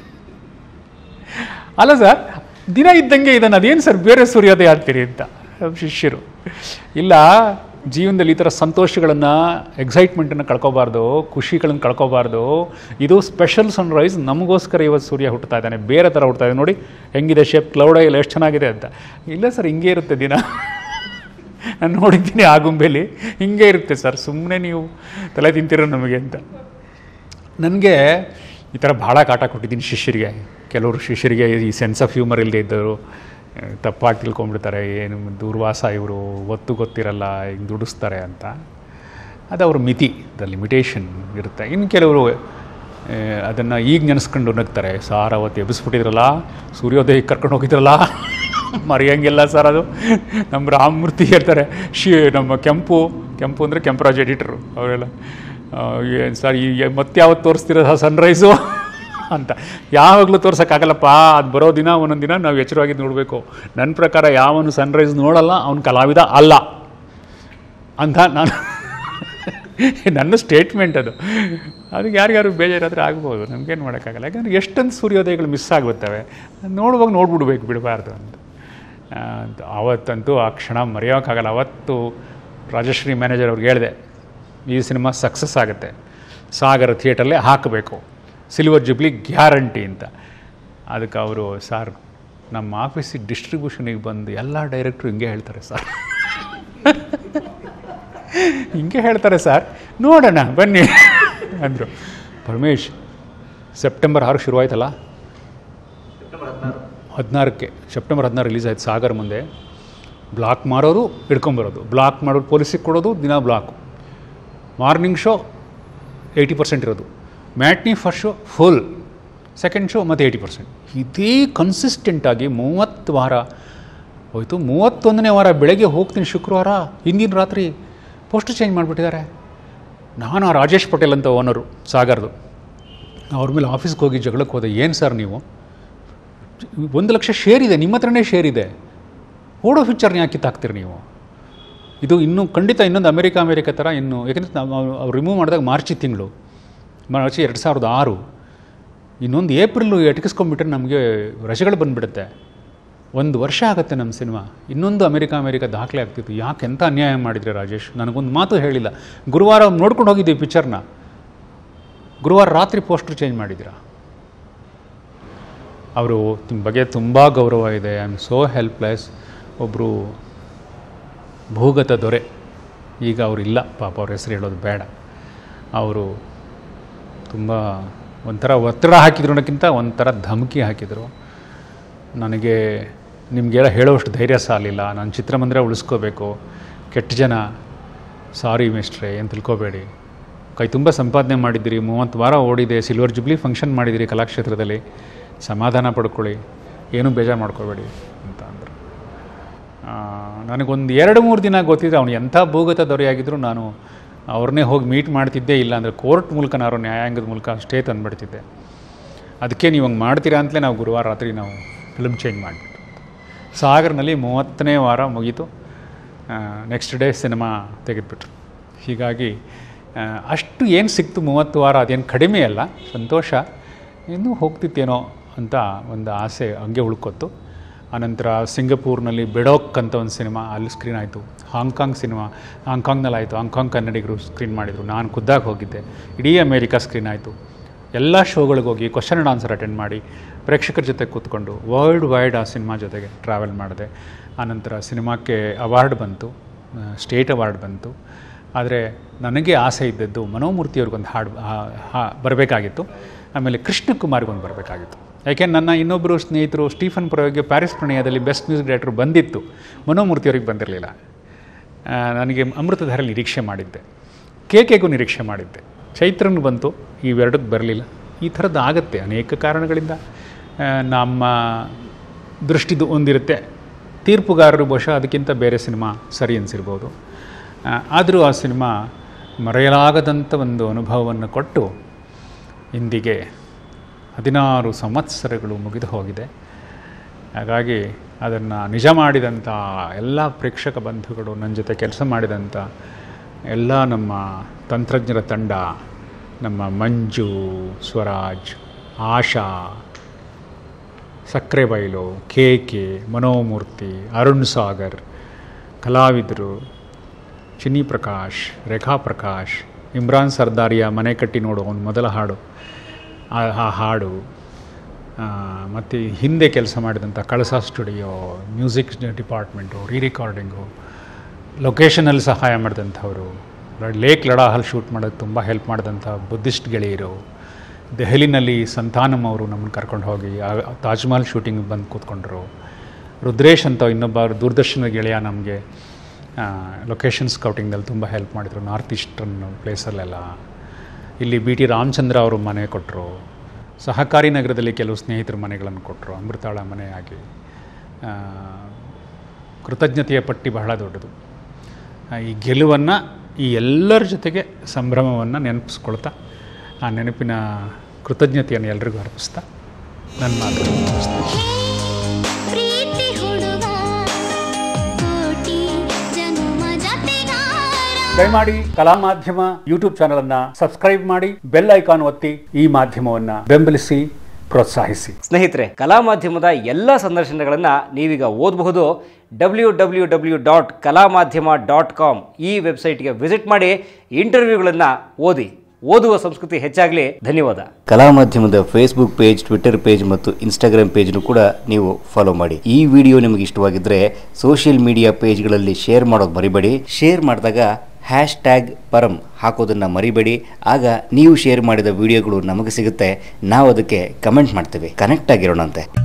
ಅಲ್ಲ ಸರ್ ದಿನ ಇದ್ದಂಗೆ ಇದನ್ನು ಅದೇನು ಸರ್ ಬೇರೆ ಸೂರ್ಯೋದಯ ಆಗ್ತೀರಿ ಅಂತ ನಮ್ಮ ಶಿಷ್ಯರು ಇಲ್ಲ ಜೀವನದಲ್ಲಿ ಈ ಥರ ಸಂತೋಷಗಳನ್ನು ಎಕ್ಸೈಟ್ಮೆಂಟನ್ನು ಕಳ್ಕೊಬಾರ್ದು ಖುಷಿಗಳನ್ನು ಕಳ್ಕೊಬಾರ್ದು ಇದು ಸ್ಪೆಷಲ್ ಸನ್ರೈಸ್ ನಮಗೋಸ್ಕರ ಇವತ್ತು ಸೂರ್ಯ ಹುಟ್ಟುತ್ತಾ ಇದ್ದಾನೆ ಬೇರೆ ಥರ ಹುಟ್ಟುತ್ತಾ ಇದೆ ನೋಡಿ ಹೆಂಗಿದೆ ಶೇಪ್ ಕ್ಲೌಡ ಇಲ್ಲ ಎಷ್ಟು ಚೆನ್ನಾಗಿದೆ ಅಂತ ಇಲ್ಲ ಸರ್ ಹಿಂಗೆ ಇರುತ್ತೆ ದಿನ ನಾನು ನೋಡಿದ್ದೀನಿ ಆಗುಂಬೆಲಿ ಹಿಂಗೆ ಇರುತ್ತೆ ಸರ್ ಸುಮ್ಮನೆ ನೀವು ತಲೆ ತಿಂತೀರೋ ನಮಗೆ ಅಂತ ನನಗೆ ಈ ಥರ ಭಾಳ ಕಾಟ ಕೊಟ್ಟಿದ್ದೀನಿ ಶಿಷ್ಯರಿಗೆ ಕೆಲವರು ಶಿಷ್ಯರಿಗೆ ಈ ಸೆನ್ಸ್ ಆಫ್ ಹ್ಯೂಮರ್ ಇಲ್ಲದೆ ಇದ್ದರು ಆ, ತಪ್ಪಾಗಿ ತಿಳ್ಕೊಂಬಿಡ್ತಾರೆ ಏನು ದೂರ್ವಾಸ ಇವರು ಒತ್ತು ಗೊತ್ತಿರಲ್ಲ ಹಿಂಗೆ ದುಡಿಸ್ತಾರೆ ಅಂತ ಅದು ಅವ್ರ ಮಿತಿ ದ ಲಿಮಿಟೇಷನ್ ಇರುತ್ತೆ ಇನ್ನು ಕೆಲವರು ಅದನ್ನು ಈಗ ನೆನೆಸ್ಕೊಂಡು ನಗ್ತಾರೆ ಸಾರ್ ಅವತ್ತು ಎಬ್ಬಿಸ್ಬಿಟ್ಟಿದ್ರಲ್ಲ ಸೂರ್ಯೋದಯಕ್ಕೆ ಕರ್ಕೊಂಡು ಹೋಗಿದ್ರಲ್ಲ ಮರೆಯಂಗಿಲ್ಲ ಸರ್ ಅದು ನಮ್ಮ ರಾಮಮೂರ್ತಿ ಹೇಳ್ತಾರೆ ಶಿ ನಮ್ಮ ಕೆಂಪು ಕೆಂಪು ಅಂದರೆ ಕೆಂಪರಾಜ್ ಎಡಿಟರು ಅವರೆಲ್ಲ ಏನು ಸರ್ ಈ ಮತ್ತೆ ಯಾವತ್ತು ತೋರಿಸ್ತಿರೋ ಸನ್ರೈಸು ಅಂತ ಯಾವಾಗಲೂ ತೋರ್ಸೋಕ್ಕಾಗಲ್ಲಪ್ಪ ಅದು ಬರೋ ದಿನ ಒಂದೊಂದು ದಿನ ನಾವು ಎಚ್ಚರವಾಗಿ ನೋಡಬೇಕು ನನ್ನ ಪ್ರಕಾರ ಯಾವನು ಸನ್ರೈಸ್ ನೋಡಲ್ಲ ಅವನು ಕಲಾವಿದ ಅಲ್ಲ ಅಂತ ನಾನು ನನ್ನ ಸ್ಟೇಟ್ಮೆಂಟ್ ಅದು ಅದಕ್ಕೆ ಯಾರ್ಯಾರು ಬೇಜಾರಾದರೆ ಆಗ್ಬೋದು ನಮಗೇನು ಮಾಡೋಕ್ಕಾಗಲ್ಲ ಯಾಕಂದರೆ ಎಷ್ಟೊಂದು ಸೂರ್ಯೋದಯಗಳು ಮಿಸ್ ಆಗಿಬಿಡ್ತವೆ ನೋಡುವಾಗ ನೋಡ್ಬಿಡ್ಬೇಕು ಬಿಡಬಾರ್ದು ಅಂತ ಆ, ಅಂತ ಆವತ್ತಂತೂ ಆ ಕ್ಷಣ ಮರೆಯೋಕ್ಕಾಗಲ್ಲ ಅವತ್ತು ರಾಜಶ್ರೀ ಮ್ಯಾನೇಜರ್ ಅವ್ರಿಗೆ ಹೇಳಿದೆ ಈ ಸಿನಿಮಾ ಸಕ್ಸಸ್ ಆಗುತ್ತೆ ಸಾಗರ ಥಿಯೇಟರ್ಲ್ಲೇ ಹಾಕಬೇಕು ಸಿಲ್ವರ್ ಜುಬ್ಲಿ ಗ್ಯಾರಂಟಿ ಅಂತ ಅದಕ್ಕೆ ಅವರು ಸರ್ ನಮ್ಮ ಆಫೀಸಿಗೆ ಡಿಸ್ಟ್ರಿಬ್ಯೂಷನಿಗೆ ಬಂದು ಎಲ್ಲ ಡೈರೆಕ್ಟ್ರು ಹಿಂಗೆ ಹೇಳ್ತಾರೆ ಸರ್ ಹಿಂಗೆ ಹೇಳ್ತಾರೆ ಸರ್ ನೋಡೋಣ ಬನ್ನಿ ಅಂದರು ಪರಮೇಶ್ ಸೆಪ್ಟೆಂಬರ್ ಆರು ಶುರುವಾಯ್ತಲ್ಲ ಹದಿನಾರಕ್ಕೆ ಸೆಪ್ಟೆಂಬರ್ ಹದಿನಾರು ರಿಲೀಸ್ ಆಯ್ತು ಸಾಗರ್ ಮುಂದೆ ಬ್ಲಾಕ್ ಮಾರೋರು ಹಿಡ್ಕೊಂಬರೋದು ಬ್ಲಾಕ್ ಮಾಡೋರು ಪೊಲೀಸಿಗೆ ಕೊಡೋದು ದಿನ block morning show eighty percent ಇರೋದು matinee first show full second show ಮತ್ತು ಏಯ್ಟಿ ಪರ್ಸೆಂಟ್ ಇದೇ ಕನ್ಸಿಸ್ಟೆಂಟಾಗಿ ಮೂವತ್ತು ವಾರ ಹೋಯಿತು ಮೂವತ್ತೊಂದನೇ ವಾರ ಬೆಳಗ್ಗೆ ಹೋಗ್ತೀನಿ ಶುಕ್ರವಾರ ಹಿಂದಿನ ರಾತ್ರಿ ಪೋಸ್ಟರ್ ಚೇಂಜ್ ಮಾಡಿಬಿಟ್ಟಿದ್ದಾರೆ ನಾನು ಆ ರಾಜೇಶ್ ಪಟೇಲ್ ಅಂತ ಓನರು ಸಾಗರ್ದು ಅವ್ರ ಮೇಲೆ ಆಫೀಸ್ಗೆ ಹೋಗಿ ಜಗಳಕ್ಕೆ ಹೋದೆ ಏನು ಸರ್ ನೀವು ಒಂದು ಲಕ್ಷ ಶೇರ್ ಇದೆ ನಿಮ್ಮ ಹತ್ರನೇ ಶೇರ್ ಇದೆ ಓಡೋ ಫ್ಯೂಚರ್ನ ಯಾಕೆ ಕಿತ್ತಾಕ್ತೀರಿ ನೀವು ಇದು ಇನ್ನೂ ಖಂಡಿತ ಇನ್ನೊಂದು ಅಮೆರಿಕ ಅಮೆರಿಕ ಥರ ಇನ್ನು ಯಾಕೆಂದರೆ ನಾವು ಅವ್ರು ರಿಮೂವ್ ಮಾಡಿದಾಗ ಮಾರ್ಚಿ ತಿಂಗಳು ಮಾರ್ಚ್ ಎರಡು ಸಾವಿರದ ಆರು ಇನ್ನೊಂದು ಏಪ್ರಿಲು ಎಟಕಿಸ್ಕೊಂಡ್ಬಿಟ್ರೆ ನಮಗೆ ರಜೆಗಳು ಬಂದುಬಿಡುತ್ತೆ ಒಂದು ವರ್ಷ ಆಗುತ್ತೆ ನಮ್ಮ ಸಿನಿಮಾ ಇನ್ನೊಂದು ಅಮೆರಿಕ ಅಮೆರಿಕ ದಾಖಲೆ ಆಗ್ತಿತ್ತು ಯಾಕೆ ಎಂಥ ಅನ್ಯಾಯ ಮಾಡಿದ್ರಿ ರಾಜೇಶ್ ನನಗೊಂದು ಮಾತು ಹೇಳಿಲ್ಲ ಗುರುವಾರ ನೋಡ್ಕೊಂಡು ಹೋಗಿದ್ದೀವಿ ಪಿಕ್ಚರ್ನ ಗುರುವಾರ ರಾತ್ರಿ ಪೋಸ್ಟರ್ ಚೇಂಜ್ ಮಾಡಿದ್ದೀರಾ ಅವರು ನಿಮ್ಮ ಬಗ್ಗೆ ತುಂಬ ಗೌರವ ಇದೆ ಐ ಆಮ್ ಸೋ ಹೆಲ್ಪ್ಲೆಸ್ ಒಬ್ಬರು ಭೂಗತ ದೊರೆ ಈಗ ಅವರಿಲ್ಲ ಪಾಪ ಅವ್ರ ಹೆಸರು ಹೇಳೋದು ಬೇಡ ಅವರು ತುಂಬ ಒಂಥರ ಒತ್ತಡ ಹಾಕಿದ್ರು ಅನ್ನೋಕ್ಕಿಂತ ಒಂಥರ ಧಮಕಿ ಹಾಕಿದರು ನನಗೆ ನಿಮಗೆಲ್ಲ ಹೇಳೋಷ್ಟು ಧೈರ್ಯ ಸಾಲಿಲ್ಲ ನಾನು ಚಿತ್ರಮಂದಿರ ಉಳಿಸ್ಕೋಬೇಕು ಕೆಟ್ಟ ಜನ ಸಾರಿ ಮಿಸ್ಟ್ರೆ ಏನು ತಿಳ್ಕೊಬೇಡಿ ಕೈ ತುಂಬ ಸಂಪಾದನೆ ಮಾಡಿದ್ದೀರಿ ಮೂವತ್ತು ವಾರ ಓಡಿದೆ ಸಿಲ್ವರ್ ಜುಬ್ಲಿ ಫಂಕ್ಷನ್ ಮಾಡಿದ್ದೀರಿ ಕಲಾಕ್ಷೇತ್ರದಲ್ಲಿ ಸಮಾಧಾನ ಪಡ್ಕೊಳ್ಳಿ ಏನೂ ಬೇಜಾರು ಮಾಡ್ಕೋಬೇಡಿ ಅಂತ ಅಂದರು ನನಗೊಂದು ಎರಡು ಮೂರು ದಿನ ಗೊತ್ತಿದೆ ಅವನು ಎಂಥ ಭೂಗತ ದೊರೆಯಾಗಿದ್ದರೂ ನಾನು ಅವ್ರನ್ನೇ ಹೋಗಿ ಮೀಟ್ ಮಾಡ್ತಿದ್ದೇ ಇಲ್ಲ ಅಂದರೆ ಕೋರ್ಟ್ ಮೂಲಕನಾರು ನ್ಯಾಯಾಂಗದ ಮೂಲಕ ಸ್ಟೇ ತಂದುಬಿಡ್ತಿದ್ದೆ ಅದಕ್ಕೆ ನೀವು ಹಂಗೆ ಮಾಡ್ತೀರಾ ಅಂತಲೇ ನಾವು ಗುರುವಾರ ರಾತ್ರಿ ನಾವು ಫಿಲ್ಮ್ ಚೇಂಜ್ ಮಾಡಿಬಿಟ್ಟು ಸಾಗರ್ನಲ್ಲಿ ಮೂವತ್ತನೇ ವಾರ ಮುಗೀತು ನೆಕ್ಸ್ಟ್ ಡೇ ಸಿನಿಮಾ ತೆಗೆದುಬಿಟ್ರು ಹೀಗಾಗಿ ಆ, ಅಷ್ಟು ಏನು ಸಿಕ್ತು ಮೂವತ್ತು ವಾರ ಅದೇನು ಕಡಿಮೆ ಅಲ್ಲ ಸಂತೋಷ ಇನ್ನೂ ಹೋಗ್ತಿತ್ತೇನೋ ಅಂತ ಒಂದು ಆಸೆ ಹಂಗೆ ಉಳ್ಕೊತ್ತು ಆನಂತರ ಸಿಂಗಪೂರ್ನಲ್ಲಿ ಬೆಡೋಕ್ ಅಂತ ಒಂದು ಸಿನಿಮಾ ಅಲ್ಲಿ ಸ್ಕ್ರೀನ್ ಆಯಿತು ಹಾಂಗ್ಕಾಂಗ್ ಸಿನಿಮಾ ಹಾಂಗ್ಕಾಂಗ್ನಲ್ಲಿ ಆಯಿತು ಹಾಂಗ್ಕಾಂಗ್ ಕನ್ನಡಿಗರು ಸ್ಕ್ರೀನ್ ಮಾಡಿದರು ನಾನು ಖುದ್ದಾಗಿ ಹೋಗಿದ್ದೆ ಇಡೀ ಅಮೇರಿಕಾ ಸ್ಕ್ರೀನ್ ಆಯಿತು ಎಲ್ಲ ಶೋಗಳಿಗೆ ಹೋಗಿ ಕ್ವಶನ್ ಆ್ಯಂಡ್ ಆನ್ಸರ್ ಅಟೆಂಡ್ ಮಾಡಿ ಪ್ರೇಕ್ಷಕರ ಜೊತೆ ಕೂತ್ಕೊಂಡು ವರ್ಲ್ಡ್ ವೈಡ್ ಆ ಸಿನಿಮಾ ಜೊತೆಗೆ ಟ್ರಾವೆಲ್ ಮಾಡಿದೆ ಆನಂತರ ಸಿನಿಮಾಕ್ಕೆ ಅವಾರ್ಡ್ ಬಂತು ಸ್ಟೇಟ್ ಅವಾರ್ಡ್ ಬಂತು ಆದರೆ ನನಗೆ ಆಸೆ ಇದ್ದದ್ದು ಮನೋಮೂರ್ತಿಯವ್ರಿಗೊಂದು ಹಾಡು ಬರಬೇಕಾಗಿತ್ತು ಆಮೇಲೆ ಕೃಷ್ಣ ಕುಮಾರ್ಗೊಂದು ಬರಬೇಕಾಗಿತ್ತು ಯಾಕೆ ನನ್ನ ಇನ್ನೊಬ್ಬರು ಸ್ನೇಹಿತರು ಸ್ಟೀಫನ್ ಪರವಾಗಿ ಪ್ಯಾರಿಸ್ ಪ್ರಣಯದಲ್ಲಿ ಬೆಸ್ಟ್ ಮ್ಯೂಸಿಕ್ ಡೈರೆಕ್ಟರ್ ಬಂದಿತ್ತು ಮನೋಮೂರ್ತಿಯವ್ರಿಗೆ ಬಂದಿರಲಿಲ್ಲ ಆ, ನನಗೆ ಅಮೃತಧಾರಲ್ಲಿ ನಿರೀಕ್ಷೆ ಮಾಡಿದ್ದೆ ಕೇಕೆಗೂ ನಿರೀಕ್ಷೆ ಮಾಡಿದ್ದೆ ಚೈತ್ರನ್ ಬಂತು ಇವೆರಡಕ್ಕೆ ಬರಲಿಲ್ಲ ಈ ಥರದ್ದು ಆಗುತ್ತೆ ಅನೇಕ ಕಾರಣಗಳಿಂದ ಆ, ನಮ್ಮ ದೃಷ್ಟಿದು ಒಂದಿರುತ್ತೆ ತೀರ್ಪುಗಾರರು ಬಹುಶಃ ಅದಕ್ಕಿಂತ ಬೇರೆ ಸಿನಿಮಾ ಸರಿ ಅನಿಸಿರ್ಬೋದು ಆದರೂ ಆ ಸಿನಿಮಾ ಮರೆಯಲಾಗದಂಥ ಒಂದು ಅನುಭವವನ್ನು ಕೊಟ್ಟು ಇಂದಿಗೆ ಹದಿನಾರು ಸಂವತ್ಸರಗಳು ಮುಗಿದು ಹೋಗಿದೆ ಹಾಗಾಗಿ ಅದನ್ನು ನಿಜ ಮಾಡಿದಂಥ ಎಲ್ಲ ಪ್ರೇಕ್ಷಕ ಬಂಧುಗಳು ನನ್ನ ಜೊತೆ ಕೆಲಸ ಮಾಡಿದಂಥ ಎಲ್ಲ ನಮ್ಮ ತಂತ್ರಜ್ಞರ ತಂಡ ನಮ್ಮ ಮಂಜು ಸ್ವರಾಜ್ ಆಶಾ ಸಕ್ರೆಬೈಲು ಕೆ ಕೆ ಮನೋಮೂರ್ತಿ ಅರುಣ್ ಸಾಗರ್ ಕಲಾವಿದರು ಚಿನ್ನಿ ಪ್ರಕಾಶ್ ರೇಖಾ ಪ್ರಕಾಶ್ ಇಮ್ರಾನ್ ಸರ್ದಾರಿಯ ಮನೆ ಕಟ್ಟಿ ನೋಡು ಅವನ ಮೊದಲ ಹಾಡು ಆ ಆ ಹಾಡು ಮತ್ತು ಹಿಂದೆ ಕೆಲಸ ಮಾಡಿದಂಥ Kalasa studio music department re recording ಲೊಕೇಶನಲ್ಲಿ ಸಹಾಯ ಮಾಡಿದಂಥವರು ಲೇಕ್ ಲಡಾಹಲ್ಲಿ ಶೂಟ್ ಮಾಡೋದು ತುಂಬ ಹೆಲ್ಪ್ ಮಾಡಿದಂಥ ಬುದ್ಧಿಸ್ಟ್ ಗೆಳೆಯರು ದೆಹಲಿನಲ್ಲಿ ಸಂತಾನಮ್ ಅವರು ನಮ್ಮನ್ನು ಕರ್ಕೊಂಡು ಹೋಗಿ ಆ ತಾಜ್ ಮಹಲ್ ಶೂಟಿಂಗ್ ಬಂದು ಕೂತ್ಕೊಂಡ್ರು ರುದ್ರೇಶ್ ಅಂತ ಇನ್ನೊಬ್ಬ ದೂರದರ್ಶನ ಗೆಳೆಯ ನಮಗೆ ಲೊಕೇಶನ್ ಸ್ಕೌಟಿಂಗಲ್ಲಿ ತುಂಬ ಹೆಲ್ಪ್ ಮಾಡಿದರು ನಾರ್ತ್ ಈಸ್ಟರ್ನ್ ಪ್ಲೇಸಲ್ಲೆಲ್ಲ ಇಲ್ಲಿ ಬಿ ಟಿ ರಾಮಚಂದ್ರ ಅವರು ಮನೆ ಕೊಟ್ಟರು ಸಹಕಾರಿ ನಗರದಲ್ಲಿ ಕೆಲವು ಸ್ನೇಹಿತರ ಮನೆಗಳನ್ನು ಕೊಟ್ಟರು ಅಮೃತಾಳ ಮನೆಯಾಗಿ ಆ, ಕೃತಜ್ಞತೆಯ ಪಟ್ಟಿ ಬಹಳ ದೊಡ್ಡದು ಆ, ಈ ಗೆಲುವನ್ನು ಈ ಎಲ್ಲರ ಜೊತೆಗೆ ಸಂಭ್ರಮವನ್ನು ನೆನಪಿಸ್ಕೊಳ್ತಾ ಆ ನೆನಪಿನ ಕೃತಜ್ಞತೆಯನ್ನು ಎಲ್ರಿಗೂ ಅರ್ಪಿಸ್ತಾ ನನ್ನ ಮಾತು ಮುಗಿಸ್ತೀನಿ. ಪ್ರೀತಿ ಹುಡುಗ ಕೋಟಿ ಜನುಮ ಜತೆಗಾರ ದಯಮಾಡಿ ಕಲಾ ಮಾಧ್ಯಮ ಯೂಟ್ಯೂಬ್ ಚಾನಲನ್ನು ಸಬ್ಸ್ಕ್ರೈಬ್ ಮಾಡಿ ಬೆಲ್ ಐಕಾನ್ ಒತ್ತಿ ಈ ಮಾಧ್ಯಮವನ್ನು ಬೆಂಬಲಿಸಿ ಪ್ರೋತ್ಸಾಹಿಸಿ ಸ್ನೇಹಿತರೆ ಕಲಾ ಮಾಧ್ಯಮದ ಎಲ್ಲ ಸಂದರ್ಶನಗಳನ್ನು ನೀವೀಗ ಓದಬಹುದು ಡಬ್ಲ್ಯೂ ಡಬ್ಲ್ಯೂ ಡಬ್ಲ್ಯೂ ಡಾಟ್ ಕಲಾ ಮಾಧ್ಯಮ ಡಾಟ್ ಕಾಮ್ ಈ ವೆಬ್ಸೈಟ್ಗೆ ವಿಸಿಟ್ ಮಾಡಿ ಇಂಟರ್ವ್ಯೂಗಳನ್ನು ಓದಿ ಓದುವ ಸಂಸ್ಕೃತಿ ಹೆಚ್ಚಾಗಲಿ ಧನ್ಯವಾದ ಕಲಾ ಮಾಧ್ಯಮದ ಫೇಸ್ಬುಕ್ ಪೇಜ್ ಟ್ವಿಟರ್ ಪೇಜ್ ಮತ್ತು ಇನ್ಸ್ಟಾಗ್ರಾಮ್ ಪೇಜ್ನು ಕೂಡ ನೀವು ಫಾಲೋ ಮಾಡಿ ಈ ವಿಡಿಯೋ ನಿಮಗೆ ಇಷ್ಟವಾಗಿದ್ದರೆ ಸೋಷಿಯಲ್ ಮೀಡಿಯಾ ಪೇಜ್ಗಳಲ್ಲಿ ಶೇರ್ ಮಾಡೋದು ಮರಿಬೇಡಿ ಶೇರ್ ಮಾಡಿದಾಗ ಹ್ಯಾಶ್ ಟ್ಯಾಗ್ ಪರಂ ಹಾಕೋದನ್ನು ಮರಿಬೇಡಿ ಆಗ ನೀವು ಶೇರ್ ಮಾಡಿದ ವಿಡಿಯೋಗಳು ನಮಗೆ ಸಿಗುತ್ತೆ ನಾವು ಅದಕ್ಕೆ ಕಮೆಂಟ್ ಮಾಡ್ತೇವೆ ಕನೆಕ್ಟ್ ಆಗಿರೋಣಂತೆ